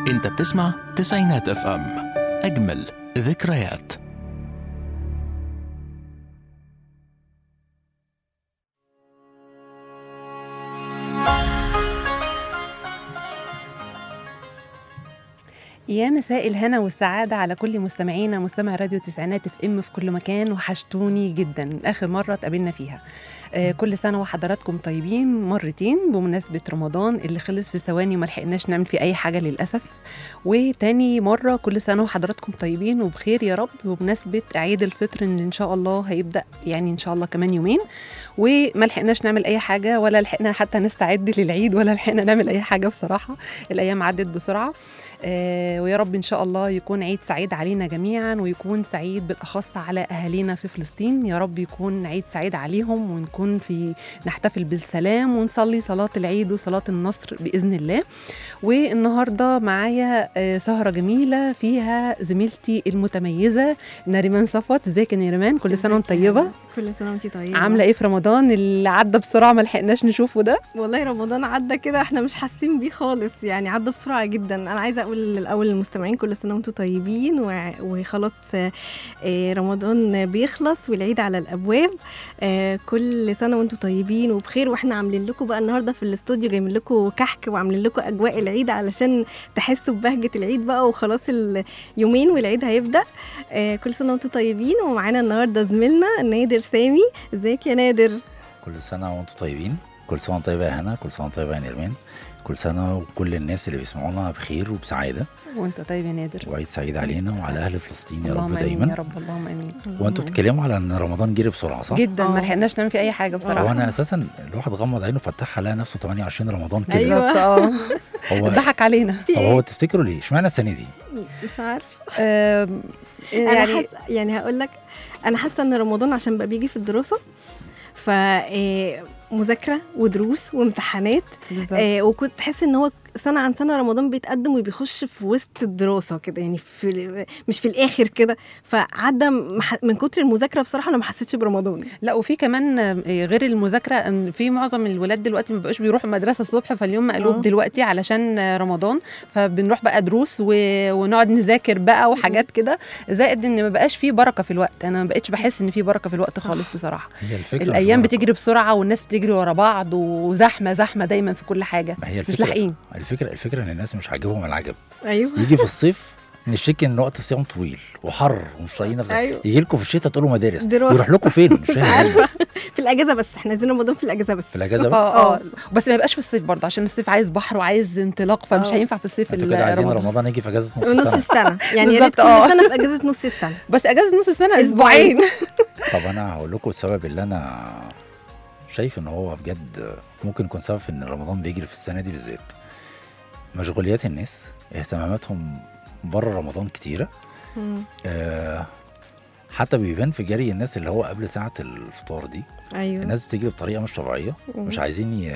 انت بتسمع تسعينات اف ام اجمل ذكريات يا مساء الهنا والسعادة على كل مستمعينا مستمع راديو تسعينات اف ام في كل مكان وحشتوني جدا آخر مرة اتقابلنا فيها آه كل سنة وحضراتكم طيبين مرتين بمناسبة رمضان اللي خلص في ثواني وما لحقناش نعمل فيه أي حاجة للأسف وتاني مرة كل سنة وحضراتكم طيبين وبخير يا رب بمناسبة عيد الفطر اللي إن شاء الله هيبدأ يعني إن شاء الله كمان يومين وما لحقناش نعمل أي حاجة ولا لحقنا حتى نستعد للعيد ولا لحقنا نعمل أي حاجة بصراحة الأيام عدت بسرعة آه ويا رب ان شاء الله يكون عيد سعيد علينا جميعا ويكون سعيد بالاخص على اهالينا في فلسطين يا رب يكون عيد سعيد عليهم ونكون في نحتفل بالسلام ونصلي صلاه العيد وصلاه النصر باذن الله والنهارده معايا آه سهره جميله فيها زميلتي المتميزه نريمان صفوت ازيك يا نريمان كل سنه وانت طيبه كل سنه وانت طيبه عامله ايه في رمضان اللي عدى بسرعه ما لحقناش نشوفه ده والله رمضان عدى كده احنا مش حاسين بيه خالص يعني عدى بسرعه جدا انا عايزه اقول الاول للمستمعين كل سنه وانتم طيبين و- وخلاص آه، آه، رمضان بيخلص والعيد على الابواب آه، كل سنه وانتم طيبين وبخير واحنا عاملين لكم بقى النهارده في الاستوديو جايبين لكم كحك وعاملين لكم اجواء العيد علشان تحسوا ببهجه العيد بقى وخلاص اليومين والعيد هيبدا آه، كل سنه وانتم طيبين ومعانا النهارده زميلنا نادر سامي ازيك يا نادر كل سنة وانتم طيبين كل سنة وانت طيبة يا هنا كل سنة وانت طيبة يا نرمين كل سنة وكل الناس اللي بيسمعونا بخير وبسعادة وانت طيب يا نادر وعيد سعيد علينا وعلى أهل فلسطين يا اللهم رب امين يا دايما رب اللهم امين وانتوا بتتكلموا على ان رمضان جري بسرعة صح؟ جدا ما آه. لحقناش نعمل فيه اي حاجه بصراحه هو انا اساسا الواحد غمض عينه فتحها لقى نفسه 28 رمضان كده أيوة. بالظبط اه هو ضحك علينا في طب إيه؟ هو تفتكروا ليه؟ اشمعنى السنة دي؟ مش عارف آم، انا يعني حاسه يعني هقول لك انا حاسه ان رمضان عشان بقى بيجي في الدراسه ف آه، مذاكره ودروس وامتحانات بالظبط. آه وكنت تحس ان هو سنه عن سنه رمضان بيتقدم وبيخش في وسط الدراسه كده يعني في ال- مش في الاخر كده فعدى مح- من كتر المذاكره بصراحه انا ما حسيتش برمضان لا وفي كمان آه، غير المذاكره ان في معظم الولاد دلوقتي ما بقوش بيروحوا المدرسه الصبح فاليوم مقلوب آه. دلوقتي علشان آه، رمضان فبنروح بقى دروس و... ونقعد نذاكر بقى وحاجات كده زائد ان ما بقاش في بركه في الوقت انا ما بقتش بحس ان في بركه في الوقت صح. خالص بصراحه هي الفكرة الايام مش بتجري بسرعه والناس بتجري ورا بعض وزحمه زحمه دايما في كل حاجه ما هي مش الفكرة لاحقين الفكرة الفكرة ان الناس مش عاجبهم العجب ايوه يجي في الصيف نشتكي ان وقت الصيام طويل وحر ومش طايقين نفسك أيوة. يجي لكم في الشتاء تقولوا مدارس دراسة. يروح لكم فين مش مش فاهم عارفه في الاجازه بس احنا عايزين رمضان في الاجازه بس في الاجازه بس اه اه بس ما يبقاش في الصيف برضه عشان الصيف عايز بحر وعايز انطلاق فمش آه. هينفع في الصيف انتوا كده عايزين رمضان رمضان يجي في اجازه نص نص السنه السنه يعني يا ريت بالظبط، كل آه. سنه في اجازه نص السنه بس اجازه نص السنه أسبوعين. اسبوعين طب انا هقول لكم السبب اللي انا شايف ان هو بجد ممكن يكون سبب في ان رمضان بيجري في السنه دي بالذات مشغوليات الناس اهتماماتهم بره رمضان كتيره مم. آه حتى بيبان في جري الناس اللي هو قبل ساعه الفطار دي ايوه الناس بتجري بطريقه مش طبيعيه مم. مش عايزين ي...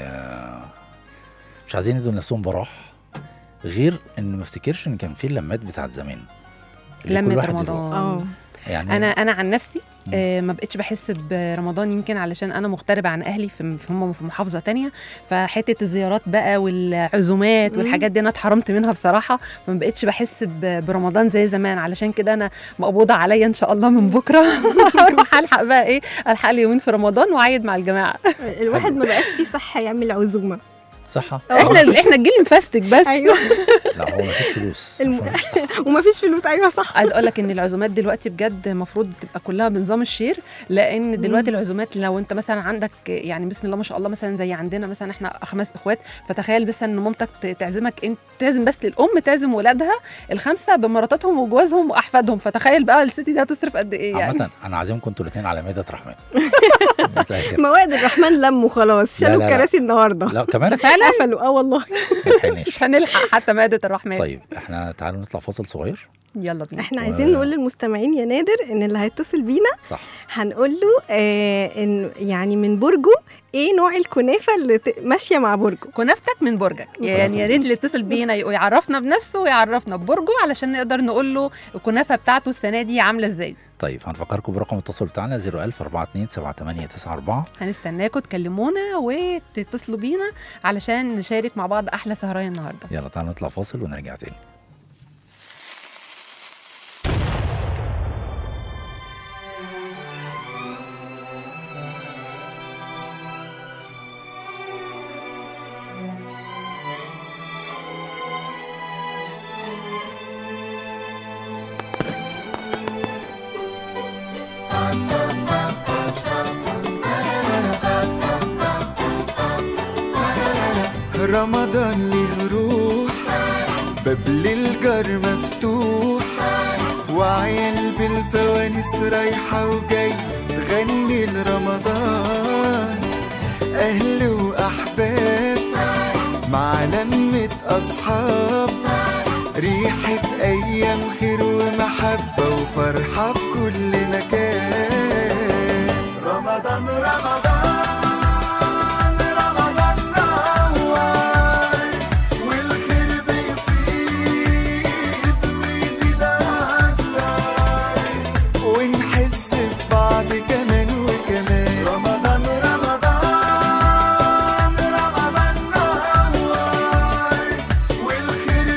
مش عايزين يدوا لنفسهم براح غير ان ما افتكرش ان كان في اللمات بتاعت زمان اللي كل لمة واحد يروح. رمضان اه يعني انا انا عن نفسي مم. آه ما بقتش بحس برمضان يمكن علشان انا مغتربه عن اهلي في في- هم في محافظه تانية فحته الزيارات بقى والعزومات مم. والحاجات دي انا اتحرمت منها بصراحه فما بقتش بحس ب- برمضان زي زمان علشان كده انا مقبوضه عليا ان شاء الله من بكره اروح الحق بقى ايه الحق لي يومين في رمضان واعيد مع الجماعه الواحد ما بقاش فيه صحه يعمل عزومه صحه احنا احنا الجيل مفستك بس ايوه لا هو ما فيش فلوس الم- مش مفيش صحة. ومفيش فلوس ايوه صح عايز اقول لك ان العزومات دلوقتي بجد المفروض تبقى كلها بنظام الشير لان دلوقتي مم. العزومات لو انت مثلا عندك يعني بسم الله ما شاء الله مثلا زي عندنا مثلا احنا خمس اخوات فتخيل بس ان مامتك ت- تعزمك انت تعزم بس الام تعزم ولادها الخمسه بمراتاتهم وجوازهم واحفادهم فتخيل بقى الست دي هتصرف قد ايه يعني عامة انا عازمكم انتوا الاثنين على مائدة رحمن زي كده. مواد الرحمن لموا خلاص لا، شالوا لا، لا. الكراسي النهارده لا كمان فعلا قفلوا اه والله ملحقناش. مش هنلحق حتى مائده الرحمن طيب احنا تعالوا نطلع فاصل صغير يلا بينا احنا و- عايزين نقول للمستمعين يا نادر ان اللي هيتصل بينا صح هنقول له آه ان يعني من برجه ايه نوع الكنافه اللي ت- ماشيه مع برجه كنافتك من برجك يعني يا ريت اللي يتصل بينا يعرفنا بنفسه ويعرفنا ببرجه علشان نقدر نقول له الكنافه بتاعته السنه دي عامله ازاي طيب هنفكركم برقم التواصل بتاعنا 01000 42 7894 هنستناكم تكلمونا وتتصلوا بينا علشان نشارك مع بعض احلى سهرايه النهارده يلا تعالوا نطلع فاصل ونرجع تاني رمضان ليه روح باب للجار مفتوح وعيال بالفوانيس رايحة وجاي تغني لرمضان أهل وأحباب مع لمة أصحاب ريحة أيام خير ومحبة وفرحة في كل مكان رمضان رمضان رمضان نور والخير بيفيد ويزيد أكتر ونحس ببعض كمان وكمان رمضان رمضان رمضان نور والخير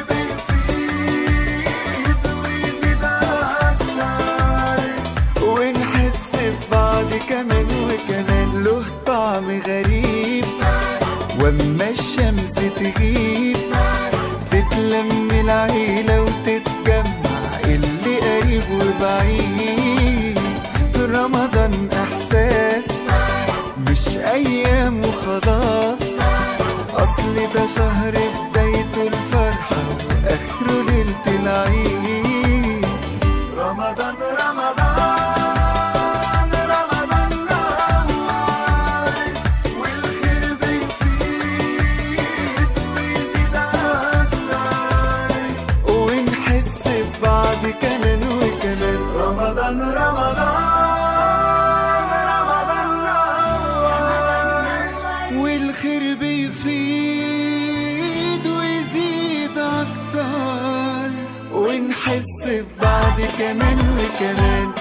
بيفيد ويزيد أكتر ونحس ببعض كمان وكمان له طعم غريب واما الشمس تغيب تتلم العيلة وتتجمع اللي قريب وبعيد رمضان احساس مش ايام وخلاص اصل ده شهر بدايته الفرحة واخره ليلة العيد رمضان رمضان رمضان نور والخير بيفيد ويزيد أكتر ونحس ببعض كمان وكمان رمضان رمضان رمضان نور والخير بيفيد ويزيد أكتر ونحس ببعض كمان وكمان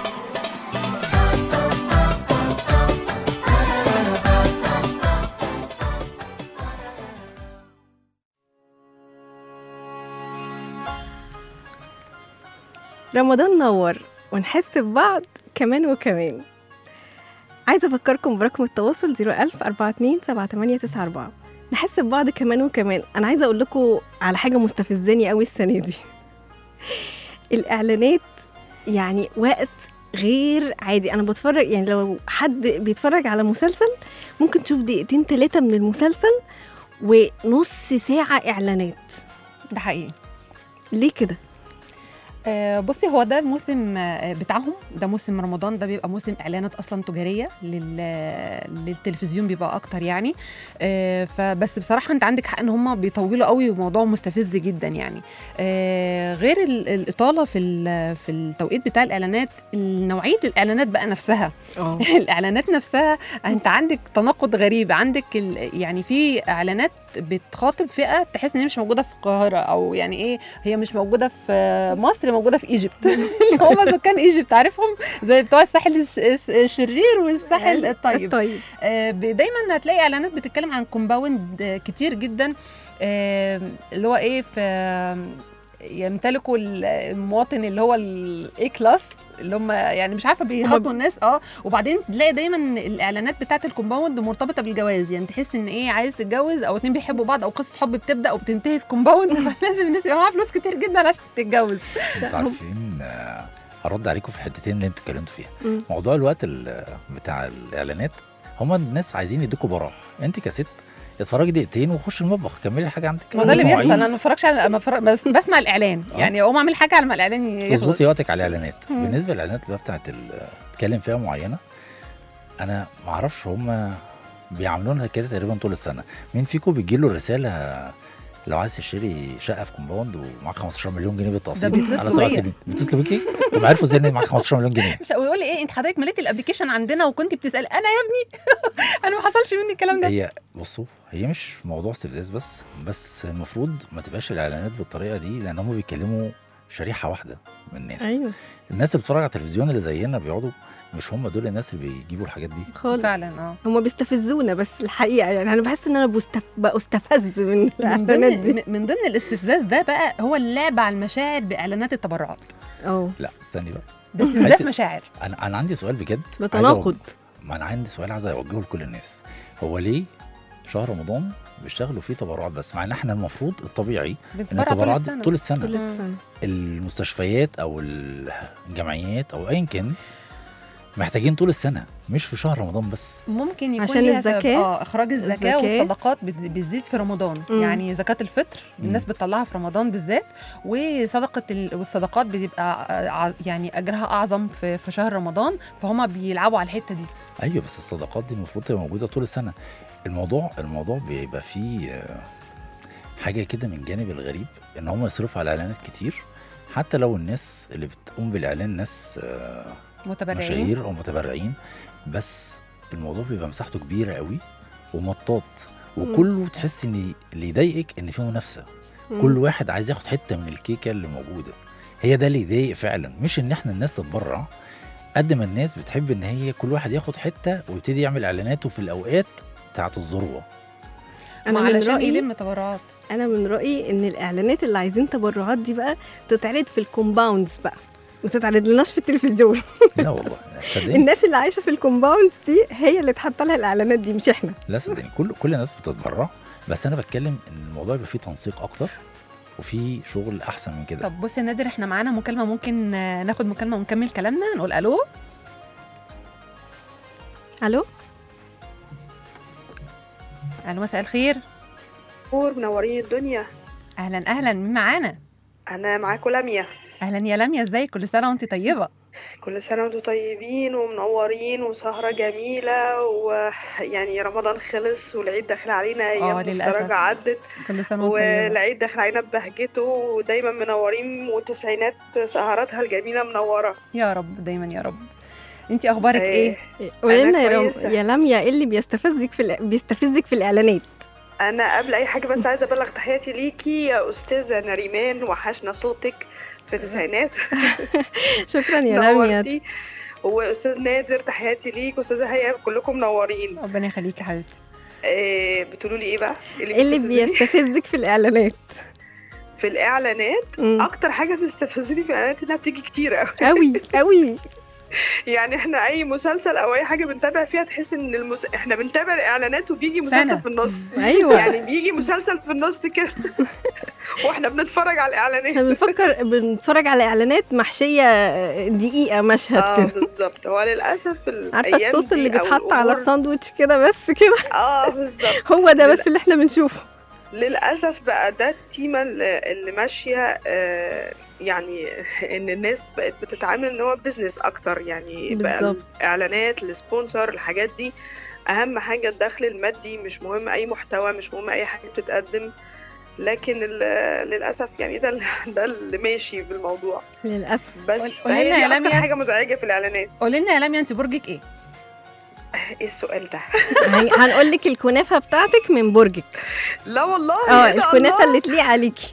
رمضان نور ونحس ببعض كمان وكمان عايزة أفكركم برقم التواصل 01000 42 7894 نحس ببعض كمان وكمان أنا عايزة أقول لكم على حاجة مستفزاني قوي السنة دي الإعلانات يعني وقت غير عادي أنا بتفرج يعني لو حد بيتفرج على مسلسل ممكن تشوف دقيقتين ثلاثة من المسلسل ونص ساعة إعلانات ده حقيقي ليه كده؟ آه، بصي هو ده الموسم آه، بتاعهم ده موسم رمضان ده بيبقى موسم اعلانات اصلا تجاريه لل... للتلفزيون بيبقى اكتر يعني آه، فبس بصراحه انت عندك حق ان هم بيطولوا قوي وموضوع مستفز جدا يعني آه، غير ال- الاطاله في ال- في التوقيت بتاع الاعلانات نوعيه الاعلانات بقى نفسها اه الاعلانات نفسها انت عندك تناقض غريب عندك ال... يعني في اعلانات بتخاطب فئه تحس ان هي مش موجوده في القاهره او يعني ايه هي مش موجوده في مصر موجوده في ايجيبت اللي هم سكان ايجيبت عارفهم زي بتوع الساحل الش- الش- الشرير والساحل الطيب طيب آه، ب- دايما هتلاقي اعلانات بتتكلم عن كومباوند آه، كتير جدا آه، اللي هو ايه في يمتلكوا ال- المواطن اللي هو الاي كلاس اللي هم يعني مش عارفه بيخاطبوا الناس اه وبعدين تلاقي دايما الاعلانات بتاعت الكومباوند مرتبطه بالجواز يعني تحس ان ايه عايز تتجوز او اتنين بيحبوا بعض او قصه حب بتبدا وبتنتهي في كومباوند فلازم الناس يبقى معاها فلوس كتير جدا عشان تتجوز انتوا عارفين آه، هرد عليكم في الحتتين اللي انتوا اتكلمتوا فيها مم. موضوع الوقت ال- بتاع الاعلانات هما الناس عايزين يديكوا براح انت كست اتفرجي دقيقتين وخش المطبخ كملي حاجه عندك ما ده اللي مواعيد. بيحصل انا ما بتفرجش على ما بفرج- بس بسمع الاعلان آه. يعني اقوم اعمل حاجه على ما الاعلان يخلص تظبطي وقتك على الاعلانات مم. بالنسبه للاعلانات اللي هي بتاعت ال- اتكلم فيها معينه انا ما اعرفش هم بيعملونها كده تقريبا طول السنه مين فيكم بيجي له رساله لو عايز تشتري شقه في كومباوند ومعاك 15 مليون جنيه بالتقسيط ده بيتصلوا على سبع بيا. سنين بيتصلوا بيكي طب عرفوا ازاي ان معاك 15 مليون جنيه مش ويقول لي ايه انت حضرتك مليتي الابلكيشن عندنا وكنت بتسالي انا يا ابني انا ما حصلش مني الكلام ده هي بصوا هي مش موضوع استفزاز بس بس المفروض ما تبقاش الاعلانات بالطريقه دي لان هم بيتكلموا شريحه واحده من الناس ايوه الناس اللي بتتفرج على التلفزيون اللي زينا بيقعدوا مش هم دول الناس اللي بيجيبوا الحاجات دي خالص فعلا اه هما بيستفزونا بس الحقيقه يعني انا بحس ان انا بستف... بستفز من من الاعلانات ضمن دي من ضمن الاستفزاز ده بقى هو اللعب على المشاعر باعلانات التبرعات اه لا استني بقى ده استنزاف حتة- مشاعر انا انا عندي سؤال بجد ده عايز أوجه- تناقض ما انا عندي سؤال عايز اوجهه لكل الناس هو ليه شهر رمضان بيشتغلوا فيه تبرعات بس مع ان احنا المفروض الطبيعي ان بنتبرع طول التبرعات السنه طول السنه طول السنه المستشفيات او الجمعيات او ايا كان محتاجين طول السنه مش في شهر رمضان بس ممكن يكون عشان ليها سبب. الزكاة؟ اه اخراج الزكاه الزكاة. والصدقات بت- بتزيد في رمضان مم. يعني زكاه الفطر مم. الناس بتطلعها في رمضان بالذات وصدقه ال- والصدقات بتبقى آه، ع- يعني اجرها اعظم في في شهر رمضان فهم بيلعبوا على الحته دي ايوه بس الصدقات دي المفروض تبقى موجوده طول السنه الموضوع الموضوع بيبقى فيه آه، حاجه كده من جانب الغريب ان هم يصرفوا على اعلانات كتير حتى لو الناس اللي بتقوم بالاعلان ناس آه، متبرعين مشاهير او متبرعين بس الموضوع بيبقى مساحته كبيره قوي ومطاط وكله تحس ان اللي يضايقك ان في منافسه مم. كل واحد عايز ياخد حته من الكيكه اللي موجوده هي ده اللي يضايق فعلا مش ان احنا الناس تتبرع قد ما الناس بتحب ان هي كل واحد ياخد حته ويبتدي يعمل اعلاناته في الاوقات بتاعت الذروه انا ما من علشان رايي يلم تبرعات انا من رايي ان الاعلانات اللي عايزين تبرعات دي بقى تتعرض في الكومباوندز بقى ما تتعرض لناش في التلفزيون لا والله صدقني الناس اللي عايشه في الكومباوندز دي هي اللي اتحط لها الاعلانات دي مش احنا لا صدقني كل كل الناس بتتبرع بس انا بتكلم ان الموضوع يبقى فيه تنسيق اكتر وفي شغل احسن من كده طب بص يا نادر احنا معانا مكالمه ممكن آه، ناخد مكالمه ونكمل كلامنا نقول الو الو الو مساء الخير نور منورين الدنيا اهلا اهلا مين معانا انا معاكم لميا اهلا يا لميا ازيك كل سنه وانت طيبه كل سنه وانتم طيبين ومنورين وسهره جميله ويعني رمضان خلص والعيد داخل علينا ايام للأسف. مفترجة عدت كل سنه وانت طيبه والعيد داخل علينا ببهجته ودايما منورين والتسعينات سهراتها الجميله منوره يا رب دايما يا رب انت اخبارك ايه قولي لنا يا, رم... كويسة. يا لميا ايه اللي بيستفزك في الإ- بيستفزك في الاعلانات انا قبل اي حاجه بس عايزه ابلغ تحياتي ليكي يا استاذه نريمان وحشنا صوتك في التسعينات شكرا يا لميا نورتي واستاذ نادر تحياتي ليك واستاذه هيا كلكم منورين ربنا يخليكي يا حبيبتي إيه بتقولوا لي ايه بقى ايه اللي بيستفزني؟ بيستفزك في الاعلانات في الاعلانات مم. اكتر حاجه تستفزني في الاعلانات انها بتيجي كتير قوي قوي قوي يعني احنا اي مسلسل او اي حاجه بنتابع فيها تحس ان المس... احنا بنتابع الاعلانات وبيجي مسلسل سنة. في النص ايوه يعني بيجي مسلسل في النص كده واحنا بنتفرج على احنا الاعلانات بنفكر بنتفرج على اعلانات محشيه دقيقه مشهد اه كده بالظبط هو للاسف في عارفه الأيام الصوص دي اللي أو بيتحط على الأمور- الساندوتش كده بس كده اه بالظبط هو ده لا. بس اللي احنا بنشوفه للاسف بقى ده التيمه اللي اللي ماشيه آه، يعني ان الناس بقت بتتعامل ان هو بزنس اكتر يعني بقى بالظبط. الاعلانات السبونسر الحاجات دي اهم حاجه الدخل المادي مش مهم اي محتوى مش مهم اي حاجه بتتقدم لكن ال- للاسف يعني ده ال- ده اللي ماشي بالموضوع للاسف بس قول- فهي قولي لنا دي يا اكتر لميا. حاجه مزعجه في الاعلانات قولي لنا يا لميا انت برجك ايه ايه السؤال ده هن- هنقول لك الكنافه بتاعتك من برجك لا والله اه إيه ده الكنافه الله؟ اللي تليق عليكي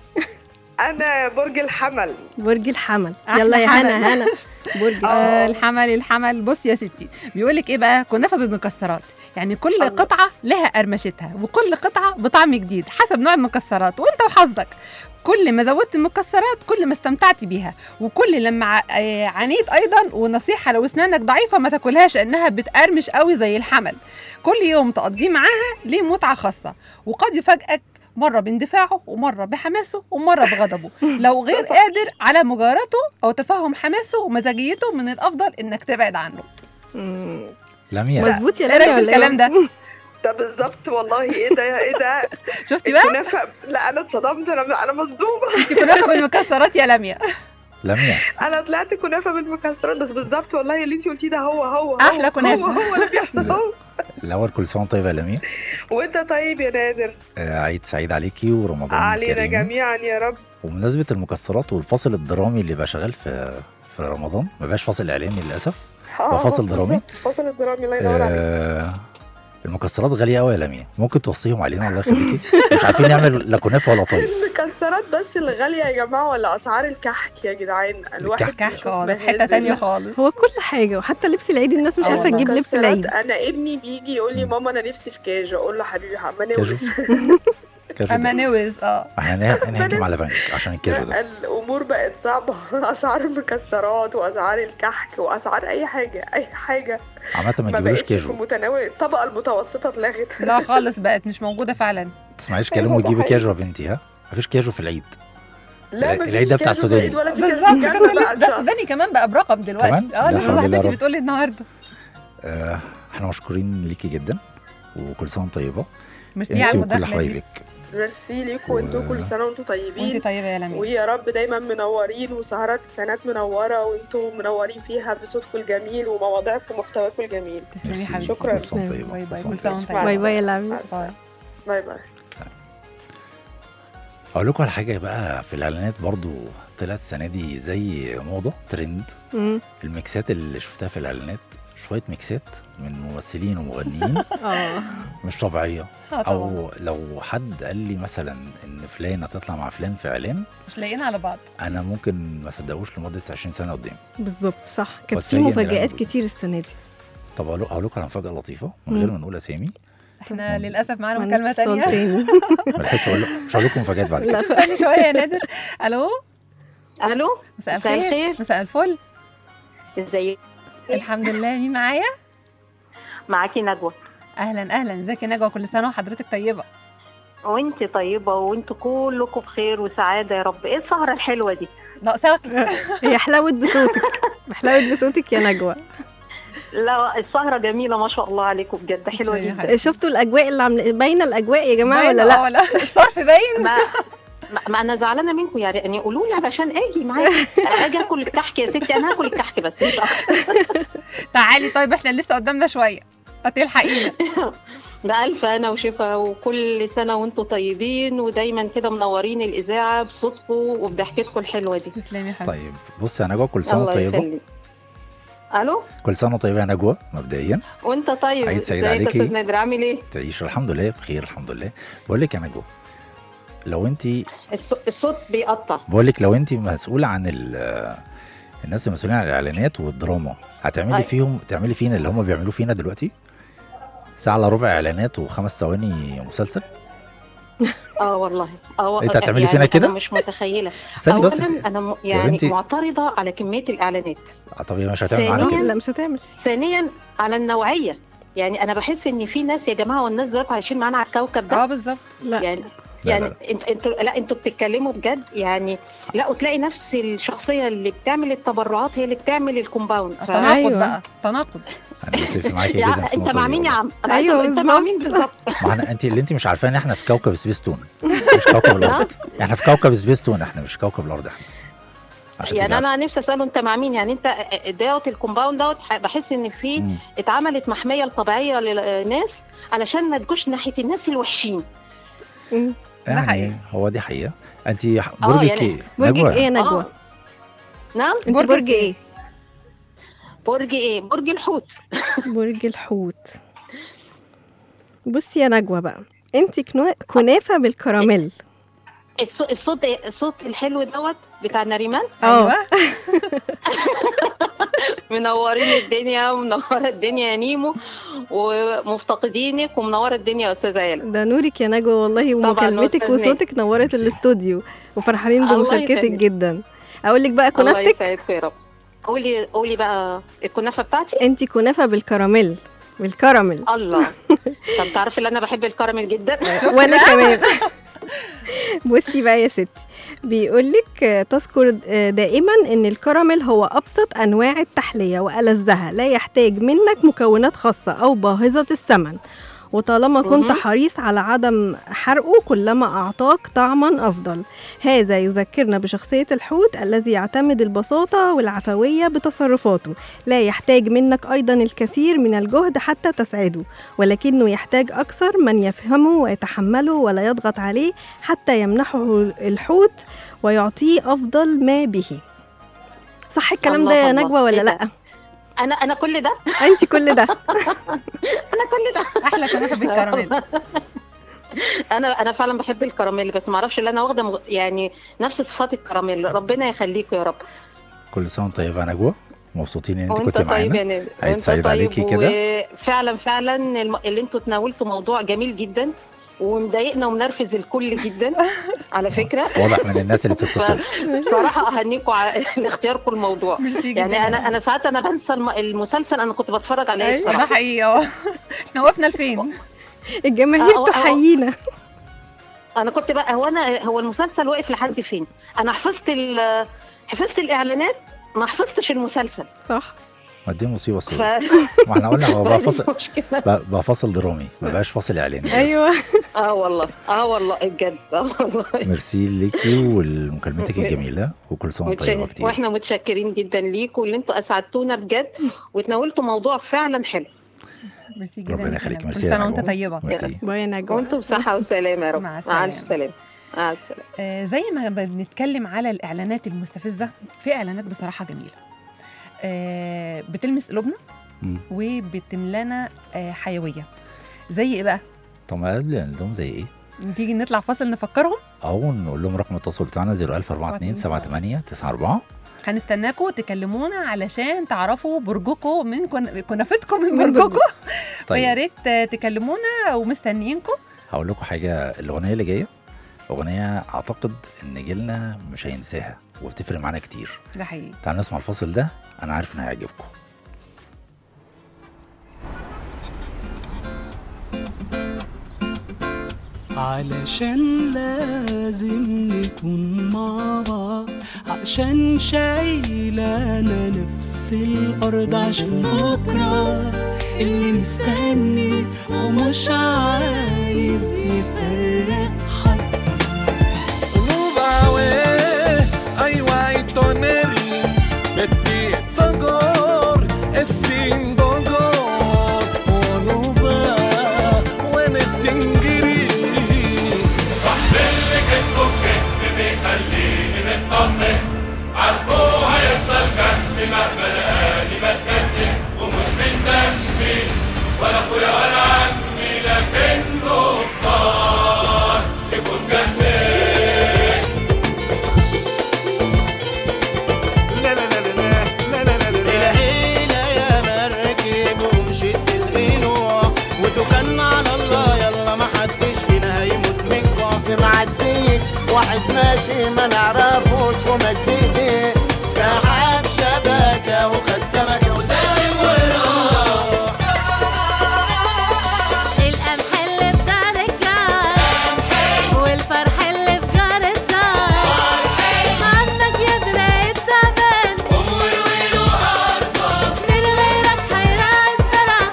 انا برج الحمل برج الحمل أحلى يلا يا حمل. هنا هنا برج آه الحمل الحمل بص يا ستي بيقول لك ايه بقى كنافه بالمكسرات يعني كل الله. قطعه لها قرمشتها وكل قطعه بطعم جديد حسب نوع المكسرات وانت وحظك كل ما زودت المكسرات كل ما استمتعت بيها وكل لما ع- آه، عانيت ايضا ونصيحه لو اسنانك ضعيفه ما تاكلهاش انها بتقرمش قوي زي الحمل كل يوم تقضيه معاها ليه متعه خاصه وقد يفاجئك مرة باندفاعه ومرة بحماسه ومرة بغضبه لو غير قادر على مجارته أو تفهم حماسه ومزاجيته من الأفضل إنك تبعد عنه مم. لميا مظبوط يا إيه رأيك لميا في ولا الكلام إيه؟ ده؟ ده بالظبط والله ايه ده ايه ده شفتي بقى؟ الكنافه لا انا اتصدمت انا انا مصدومه انت كنافة بالمكسرات يا لميا لميا انا طلعت كنافه بالمكسرات بس بالظبط والله اللي انت قلتيه ده هو هو هو أحلى كنافة. هو هو اللي بيحصل هو الاول كل سنه وأنت طيبه يا لميا وانت طيب يا نادر آه، عيد سعيد عليكي ورمضان علينا كريم جميعا يا رب وبمناسبه المكسرات والفصل الدرامي اللي بقى شغال في في رمضان ما بقاش فاصل اعلامي للاسف آه، فاصل درامي؟ بالظبط، فاصل الدرامي الله ينور عليك آه المكسرات غاليه قوي يا لميا ممكن توصيهم علينا الله يخليكي مش عارفين نعمل لا كنافه ولا طيف المكسرات بس اللي غاليه يا جماعه ولا اسعار الكحك يا جدعان الواحد الكحك. كحك بيشوف اه ده في مهازل. حتة تانية خالص هو كل حاجه وحتى لبس العيد الناس مش آه عارفه والله. تجيب لبس مكسرات، العيد انا ابني بيجي يقول لي ماما انا نفسي في كاجو اقول له حبيبي ما كاجو نوز كاجو أما ده. نورز اه احنا نه- نهاجم على بنك عشان الكاجو ده الامور بقت صعبه اسعار المكسرات واسعار الكحك واسعار اي حاجه اي حاجه عامه ما ما تجيبولوش بقتش في كاجو متناول الطبقه المتوسطه اتلغت لا خالص بقت مش موجودة فعلا ما تسمعيش أيوة كلام وتجيبي حقيقي. كاجو يا بنتي ها مفيش كاجو في العيد لا العيد مفيش ده بتاع كاجو في العيد السوداني. ولا في بالظبط كاجو في الجنة كده بقى. ده السوداني كمان بقى برقم دلوقتي كمان؟ اه لا لسه حول الله صاحبتي رب. بتقول لي النهارده آه احنا مشكورين ليكي جدا وكل سنه وانت طيبه ميرسي على انت وكل المداخله دي حبايبك ميرسي ليكوا وانتوا و- كل سنة وانتوا طيبين وانت طيبه يا لميا ويا رب دايما منورين وسهرات السنات منورة وانتوا منورين فيها بصوتكم الجميل ومواضيعكم ومحتواكم الجميل تسلمي ميرسي. حبيبتي شكراً. كل سنه وانت طيبه باي باي كل كل سنة سنه وانت وانت باي طيبه باي يا لمي باي باي باي اقول لكم على حاجه بقى في الاعلانات برضو طلعت السنه دي زي موضه ترند مم. الميكسات اللي شفتها في الاعلانات شويه ميكسات من ممثلين ومغنيين اه مش طبيعيه اه طبعا او لو حد قال لي مثلا ان فلان هتطلع مع فلان في اعلان مش لاقيين على بعض انا ممكن ما صدقوش لمده 20 سنه قدام بالظبط صح كانت في وتفاجئ إن مفاجآت أنا- كتير السنه دي طب اقول اقول لكم على مفاجاه لطيفه من غير مم. ما نقول اسامي احنا للاسف معانا معانا مكالمه اتصال ثانيه تاني ما لحقتش اقول لكم- مش هقول لكم مفاجات بعد كده لا استني شويه يا نادر الو الو مساء مساء الخير الخير. مساء الفل ازيك الحمد لله مين معايا معاكي نجوى اهلا اهلا ازيك يا نجوى كل سنه وحضرتك طيبه وانت طيبه وانتوا كلكم بخير وسعاده يا رب ايه السهره الحلوه دي ناقصاك هي حلاوه بصوتك حلاوه بصوتك يا نجوى لا السهره جميله ما شاء الله عليكم بجد حلوه تسلمي يا جدا حبيبتي. شفتوا الاجواء اللي عامله باينه الاجواء يا جماعه باين؟ ولا لا اه لا الصرف باين ما ما- ما انا زعلانه منكم يعني يعني قولوا لي علشان اجي معاكي اجي اكل الكحك يا ستي انا هاكل الكحك بس مش اكتر تعالي طيب احنا لسه قدامنا شويه هتلحقينا بألف أنا وشفا وكل سنة وانتوا طيبين ودايما كده منورين الإذاعة بصوتكم وبضحكتكم الحلوة دي تسلمي يا حبيبتي طيب بص يا نجوى كل سنه الله طيبه يخليك ألو كل سنه طيبه يا نجوى مبدئيا وانت طيب عيد سعيد ازيك يا عليكي. استاذ نادر عامل ايه؟ تعيش الحمد لله بخير الحمد لله بقول لك يا نجوى لو انت الص- الصوت بيقطع بقول لك لو انت مسؤوله عن ال- الناس المسؤولين عن الاعلانات والدراما هتعملي أي. فيهم تعملي فينا اللي هم بيعملوه فينا دلوقتي ساعه الا ربع اعلانات وخمس ثواني مسلسل اه والله اه انت هتعملي فينا كده؟ انا مش متخيله استني بس اولا انت انا م... يعني بنتي- معترضه على كميه الاعلانات آه، طب هي مش هتعمل معانا ثانياً، كده لا مش هتعمل ثانيا على النوعيه يعني انا بحس ان في ناس يا جماعه والناس دلوقتي عايشين معانا على الكوكب ده اه بالظبط لا يعني لا، يعني لا. انت انتوا لا انتوا بتتكلموا بجد يعني لا وتلاقي نفس الشخصيه اللي بتعمل التبرعات هي اللي بتعمل الكومباوند ف... تناقض أيوة. بقى تناقض انا متفق معاكي يا جدا في انت النقطه مع دي مين يا والله. عم؟ انا عايزة أيوة أقول انت مع بالظبط. مين بالظبط؟ ما احنا انت اللي انت مش عارفاه ان احنا في كوكب سبيستون مش كوكب الارض احنا في كوكب سبيستون احنا مش كوكب الارض احنا عشان يعني تبقى انا نفسي اساله انت مع مين يعني انت دوت الكومباوند دوت ح- بحس ان في عارفة. مم. اتعملت محميه طبيعيه للناس علشان ما تجوش ناحيه الناس الوحشين مم. ده حقيقي. يعني هو دي حقيقه انت برجك يعني ايه برجك نجوى ايه يا نجوى آه. نعم انت برجك برج إيه؟ ايه برج ايه برج الحوت برج الحوت بصي يا نجوى بقى انت كنو- كنافه بالكراميل الصوت الصوت إيه؟ الصوت الحلو دوت بتاع نريمان اه ايوه منورين الدنيا ومنوره الدنيا يا نيمو ومفتقدينك ومنوره الدنيا يا استاذه يالا ده نورك يا نجوى والله طبعاً ومكالمتك أستاذ وصوتك نورت ميرسي. الاستوديو وفرحانين الله بمشاركتك يخليك. جدا اقول لك بقى الله كنافتك يسعدكم يا رب قولي قولي بقى الكنافه بتاعتي انت كنافه بالكراميل بالكراميل الله طب تعرفي ان انا بحب الكراميل جدا وانا كمان بصي بقى يا ستي بيقول لك تذكر دائما ان الكراميل هو ابسط انواع التحليه والذها لا يحتاج منك مكونات خاصه او باهظه الثمن وطالما كنت مهم. حريص على عدم حرقه كلما أعطاك طعما أفضل هذا يذكرنا بشخصية الحوت الذي يعتمد البساطة والعفوية بتصرفاته لا يحتاج منك أيضا الكثير من الجهد حتى تسعده ولكنه يحتاج أكثر من يفهمه ويتحمله ولا يضغط عليه حتى يمنحه الحوت ويعطيه أفضل ما به صح الكلام الله ده يا الله. نجوى ولا إيه ده؟ لأ؟ انا انا كل ده أنت كل ده انا كل ده احلى كنافه بالكراميل انا انا فعلا بحب الكراميل بس ما اعرفش اللي انا واخده مغ- يعني نفس صفات الكراميل ربنا يخليكم يا رب كل سنه وانت طيبه يا نجوى مبسوطين ان انت وانت كنت طيب معانا يا نادر عيد وانت سعيد طيب عليكي كده. وفعلا فعلا الم- اللي انتوا تناولتوا موضوع جميل جدا ومضايقنا ومنرفز الكل جدا على فكره واضح من الناس اللي بتتصل بصراحه اهنيكم على لاختياركم الموضوع ميرسي جدا يعني انا انا ساعات انا بنسى الم- المسلسل انا كنت بتفرج عليه أيوة. ده بصراحه حقيقي اه احنا وقفنا لفين الجماهير أه، أه. تحيينا انا كنت بقى هو انا هو المسلسل واقف لحد فين انا حفظت ال- حفظت الاعلانات ما حفظتش المسلسل صح ما دي مصيبه ف سوداء ما احنا قلنا هو بقى فاصل مشكلة. بقى بقى فاصل درامي ما بقاش فاصل اعلاني ايوه اه والله اه والله بجد اه والله ميرسي ليكي ولمكالمتك الجميله وكل سنه وانت طيبه متشك... كتير واحنا متشكرين جدا ليكم واللي انتوا اسعدتونا بجد وتناولتوا موضوع فعلا حلو ميرسي جدا ربنا يا يخليك فندم. ميرسي كل يا سنه وانت نجوى. طيبه ميرسي باي يا نجوى وانتم بصحه وسلامه يا رب مع مع السلامة. الف سلامه مع السلامه آه، زي ما بنتكلم على الاعلانات المستفزه في اعلانات بصراحه جميله آه، بتلمس قلوبنا مم. وبتملانا آه، حيويه زي ايه بقى طب ما قبل عندهم زي ايه؟ تيجي نطلع فاصل نفكرهم او نقول لهم رقم التواصل بتاعنا 01042 78 94 هنستناكم تكلمونا علشان تعرفوا برجكم من كن... كنافتكم من من برجكم فيا طيب ريت آه، تكلمونا ومستنيينكم هقول لكم حاجه الاغنيه اللي جايه اغنيه اعتقد ان جيلنا مش هينساها وبتفرق معانا كتير ده حقيقي تعالوا نسمع الفاصل ده انا عارف انه هيعجبكم علشان لازم نكون مع بعض عشان شايلانا نفس الأرض عشان بكرة اللي مستني ومش عايز يفرق حد Rubawe, ai guai toneri, beti togor, esin dogor, onuba, wen esingiri. لا لا لا لا لا لا لا لا الهيلة يا مركب ومشيت القنوع وتوكلنا على الله يلا ما حدش فينا هيموت من الجوع في معدية واحد ماشي ما نعرفوش ومد ايديه سحب شبكة وخد سمكة وسالم وراح القمح اللي في دار الجار والفرح اللي في جار الدار عندك يا دراع التعبان من غيرك هيرعى الزرع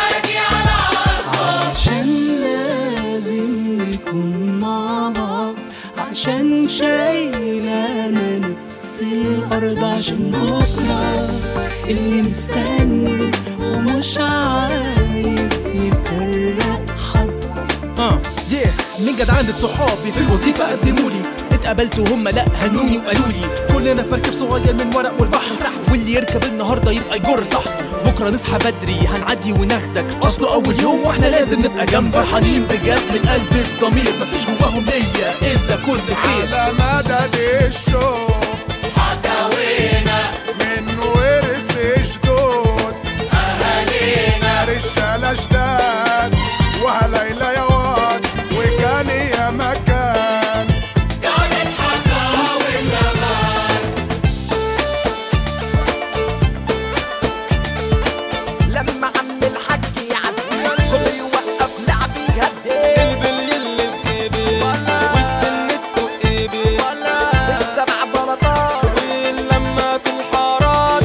عشان لازم نكون مع بعض عشان شايلانا نفس الأرض عشان بكرة اللي مستني ومش عايز يفرق حد اه yeah. من جدعان صحابي في الوظيفة قدموا لي اتقابلت وهم لا هنوني وقالوا لي كلنا في مركب صغير من ورق والبحر سحب واللي يركب النهارده يبقى يجر صح بكره نصحى بدري هنعدي وناخدك اصله اول يوم واحنا لازم نبقى جنب فرحانين بجد من قلب الضمير مفيش جواهم نية الا كل خير على مدد الشوق حكاوينا من ورث جدود أهالينا رجالة جداد وهليلة يا واد وكان يا مكان قعدت حكاوي زمان لما عم الحاج يعدي كله يوقف لعبي يهدي البلي اللي في ايدي والسنة في ايدي السبع بلاطات واللمة في الحارات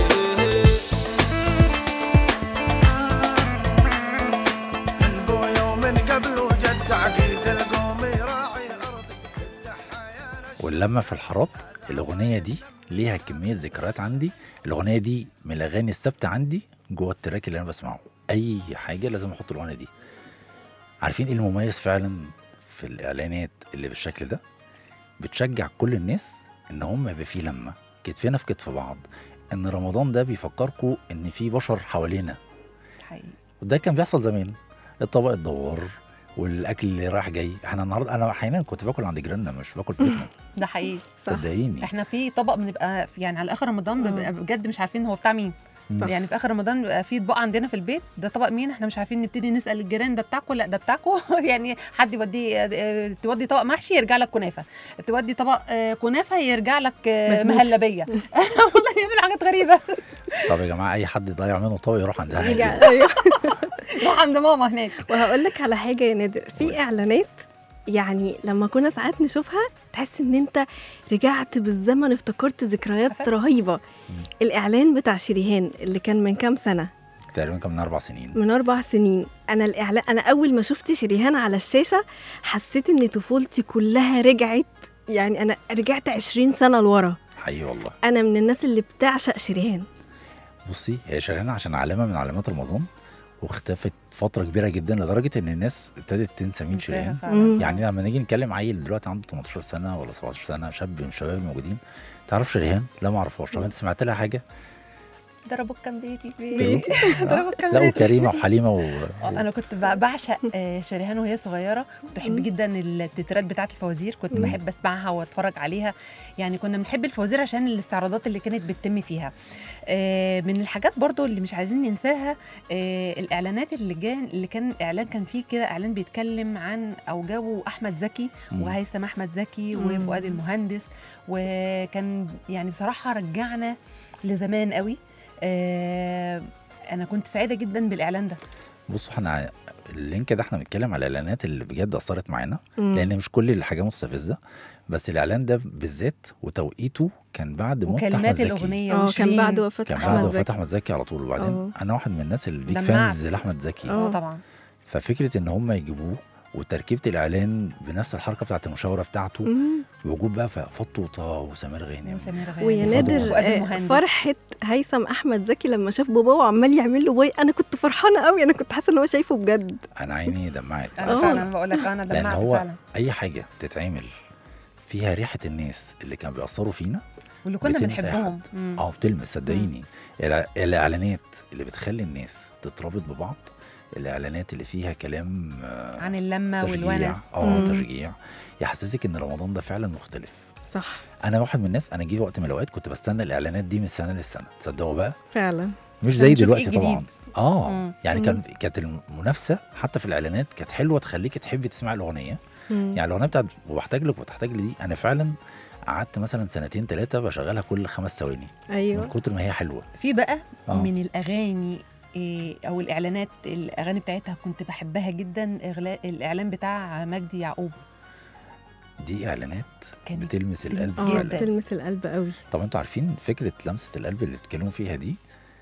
من بويا ومن قبله جد عقيد القوم يراعي أرضك واللمه في الحارات الاغنيه دي ليها كميه ذكريات عندي الاغنيه دي من الاغاني الثابته عندي جوه التراك اللي انا بسمعه اي حاجه لازم احط الاغنيه دي عارفين ايه المميز فعلا في الاعلانات اللي بالشكل ده بتشجع كل الناس ان هم يبقى في لمه كتفنا في كتف بعض ان رمضان ده بيفكركم ان في بشر حوالينا حقيقي وده كان بيحصل زمان الطبق الدوار والاكل اللي رايح جاي احنا النهارده انا احيانا كنت باكل عند جيراننا مش باكل في بيتنا ده حقيقي صدقيني احنا في طبق بنبقى في- يعني على اخر رمضان بنبقى بجد مش عارفين هو بتاع مين صح. يعني في اخر رمضان بيبقى في اطباق عندنا في البيت ده طبق مين احنا مش عارفين نبتدي نسال الجيران ده بتاعكم لا ده بتاعكم يعني حد يودي اه، تودي طبق محشي يرجع لك كنافه تودي طبق اه، كنافه يرجع لك اه، بسبوسة. مهلبيه والله بيعملوا حاجات غريبه طب يا جماعه اي حد ضيع منه طبق يروح عند أهل يرجع- البيت. أيوة. روح عند ماما هناك وهقول لك على حاجه يا نادر في اعلانات يعني لما كنا ساعات نشوفها تحس ان انت رجعت بالزمن افتكرت ذكريات رهيبه الاعلان بتاع شريهان اللي كان من كام سنه تقريبا كان من اربع سنين من اربع سنين انا الاعلان انا اول ما شفت شريهان على الشاشه حسيت ان طفولتي كلها رجعت يعني انا رجعت 20 سنه لورا حقيقي والله انا من الناس اللي بتعشق شريهان بصي هي شغاله عشان علامه من علامات رمضان واختفت فتره كبيره جدا لدرجه ان الناس ابتدت تنسى مين تنساها شريهان فعلا. مم. يعني لما نيجي نتكلم عيل دلوقتي عنده 18 سنه ولا 17 سنه شاب من الشباب الموجودين تعرف شريهان لا ما اعرفهاش طب انت سمعت لها حاجه ضربوك كان بيتي في بيتي. بيتي ضربوك كان لا بيتي وكريمه وحليمه و... آه، انا كنت ب- بعشق آه، شريهان وهي صغيره كنت بحب مم. جدا التترات بتاعه الفوازير كنت مم. بحب اسمعها واتفرج عليها يعني كنا بنحب الفوازير عشان الاستعراضات اللي كانت بتتم فيها آه، من الحاجات برضو اللي مش عايزين ننساها آه، الاعلانات اللي جان اللي كان اعلان كان فيه كده اعلان بيتكلم عن او جابوا احمد زكي مم. وهيثم احمد زكي مم. وفؤاد المهندس وكان يعني بصراحه رجعنا لزمان قوي آه، انا كنت سعيده جدا بالاعلان ده بصوا احنا اللينك ده احنا بنتكلم على الاعلانات اللي بجد اثرت معانا مم. لان مش كل الحاجه مستفزه بس الاعلان ده بالذات وتوقيته كان بعد موت احمد وكلمات زكي الاغنيه اه كان وشيرين. بعد وفاه كان بعد احمد وفاه زكي احمد زكي على طول وبعدين اه. انا واحد من الناس البيج دمعت. فانز لاحمد زكي اه. اه طبعا ففكره ان هم يجيبوه وتركيبه الاعلان بنفس الحركه بتاعت المشاوره بتاعته مم. وجود بقى فاطمه وطه وسمير غانم وسمير غانم ويا وفؤاد نادر وفؤاد آه، المهندس. فرحه هيثم احمد زكي لما شاف باباه وعمال يعمل له باي انا كنت فرحانه قوي انا كنت حاسه ان هو شايفه بجد انا عيني دمعت انا اه. فعلا بقول لك انا لان دمعت هو فعلا اي حاجه بتتعمل فيها ريحه الناس اللي كانوا بيأثروا فينا واللي كنا بتلمس أي بنحبهم حد. مم. اه بتلمس صدقيني الع- الاعلانات اللي بتخلي الناس تتربط ببعض الاعلانات اللي فيها كلام آه، عن اللمه تشجيع والونس اه مم. تشجيع يحسسك ان رمضان ده فعلا مختلف صح انا واحد من الناس انا جه وقت من الاوقات كنت بستنى الاعلانات دي من سنه للسنه تصدقوا بقى فعلا مش عشان زي نشوف دلوقتي إيه الجديد. طبعا اه مم. يعني مم. كان كانت المنافسه حتى في الاعلانات كانت حلوه تخليك تحبي تسمعي الاغنيه مم. يعني الاغنيه بتاعت وبحتاج لك وتحتاج لي دي انا فعلا قعدت مثلا سنتين ثلاثه بشغلها كل خمس ثواني من ايوه كتر ما هي حلوه في بقى آه. من الاغاني إيه، او الاعلانات الاغاني بتاعتها كنت بحبها جدا إغلا- الاعلان بتاع مجدي يعقوب دي اعلانات كانت بتلمس القلب اه جداً. فعلا بتلمس القلب قوي طب انتوا عارفين فكره لمسه القلب اللي بيتكلموا فيها دي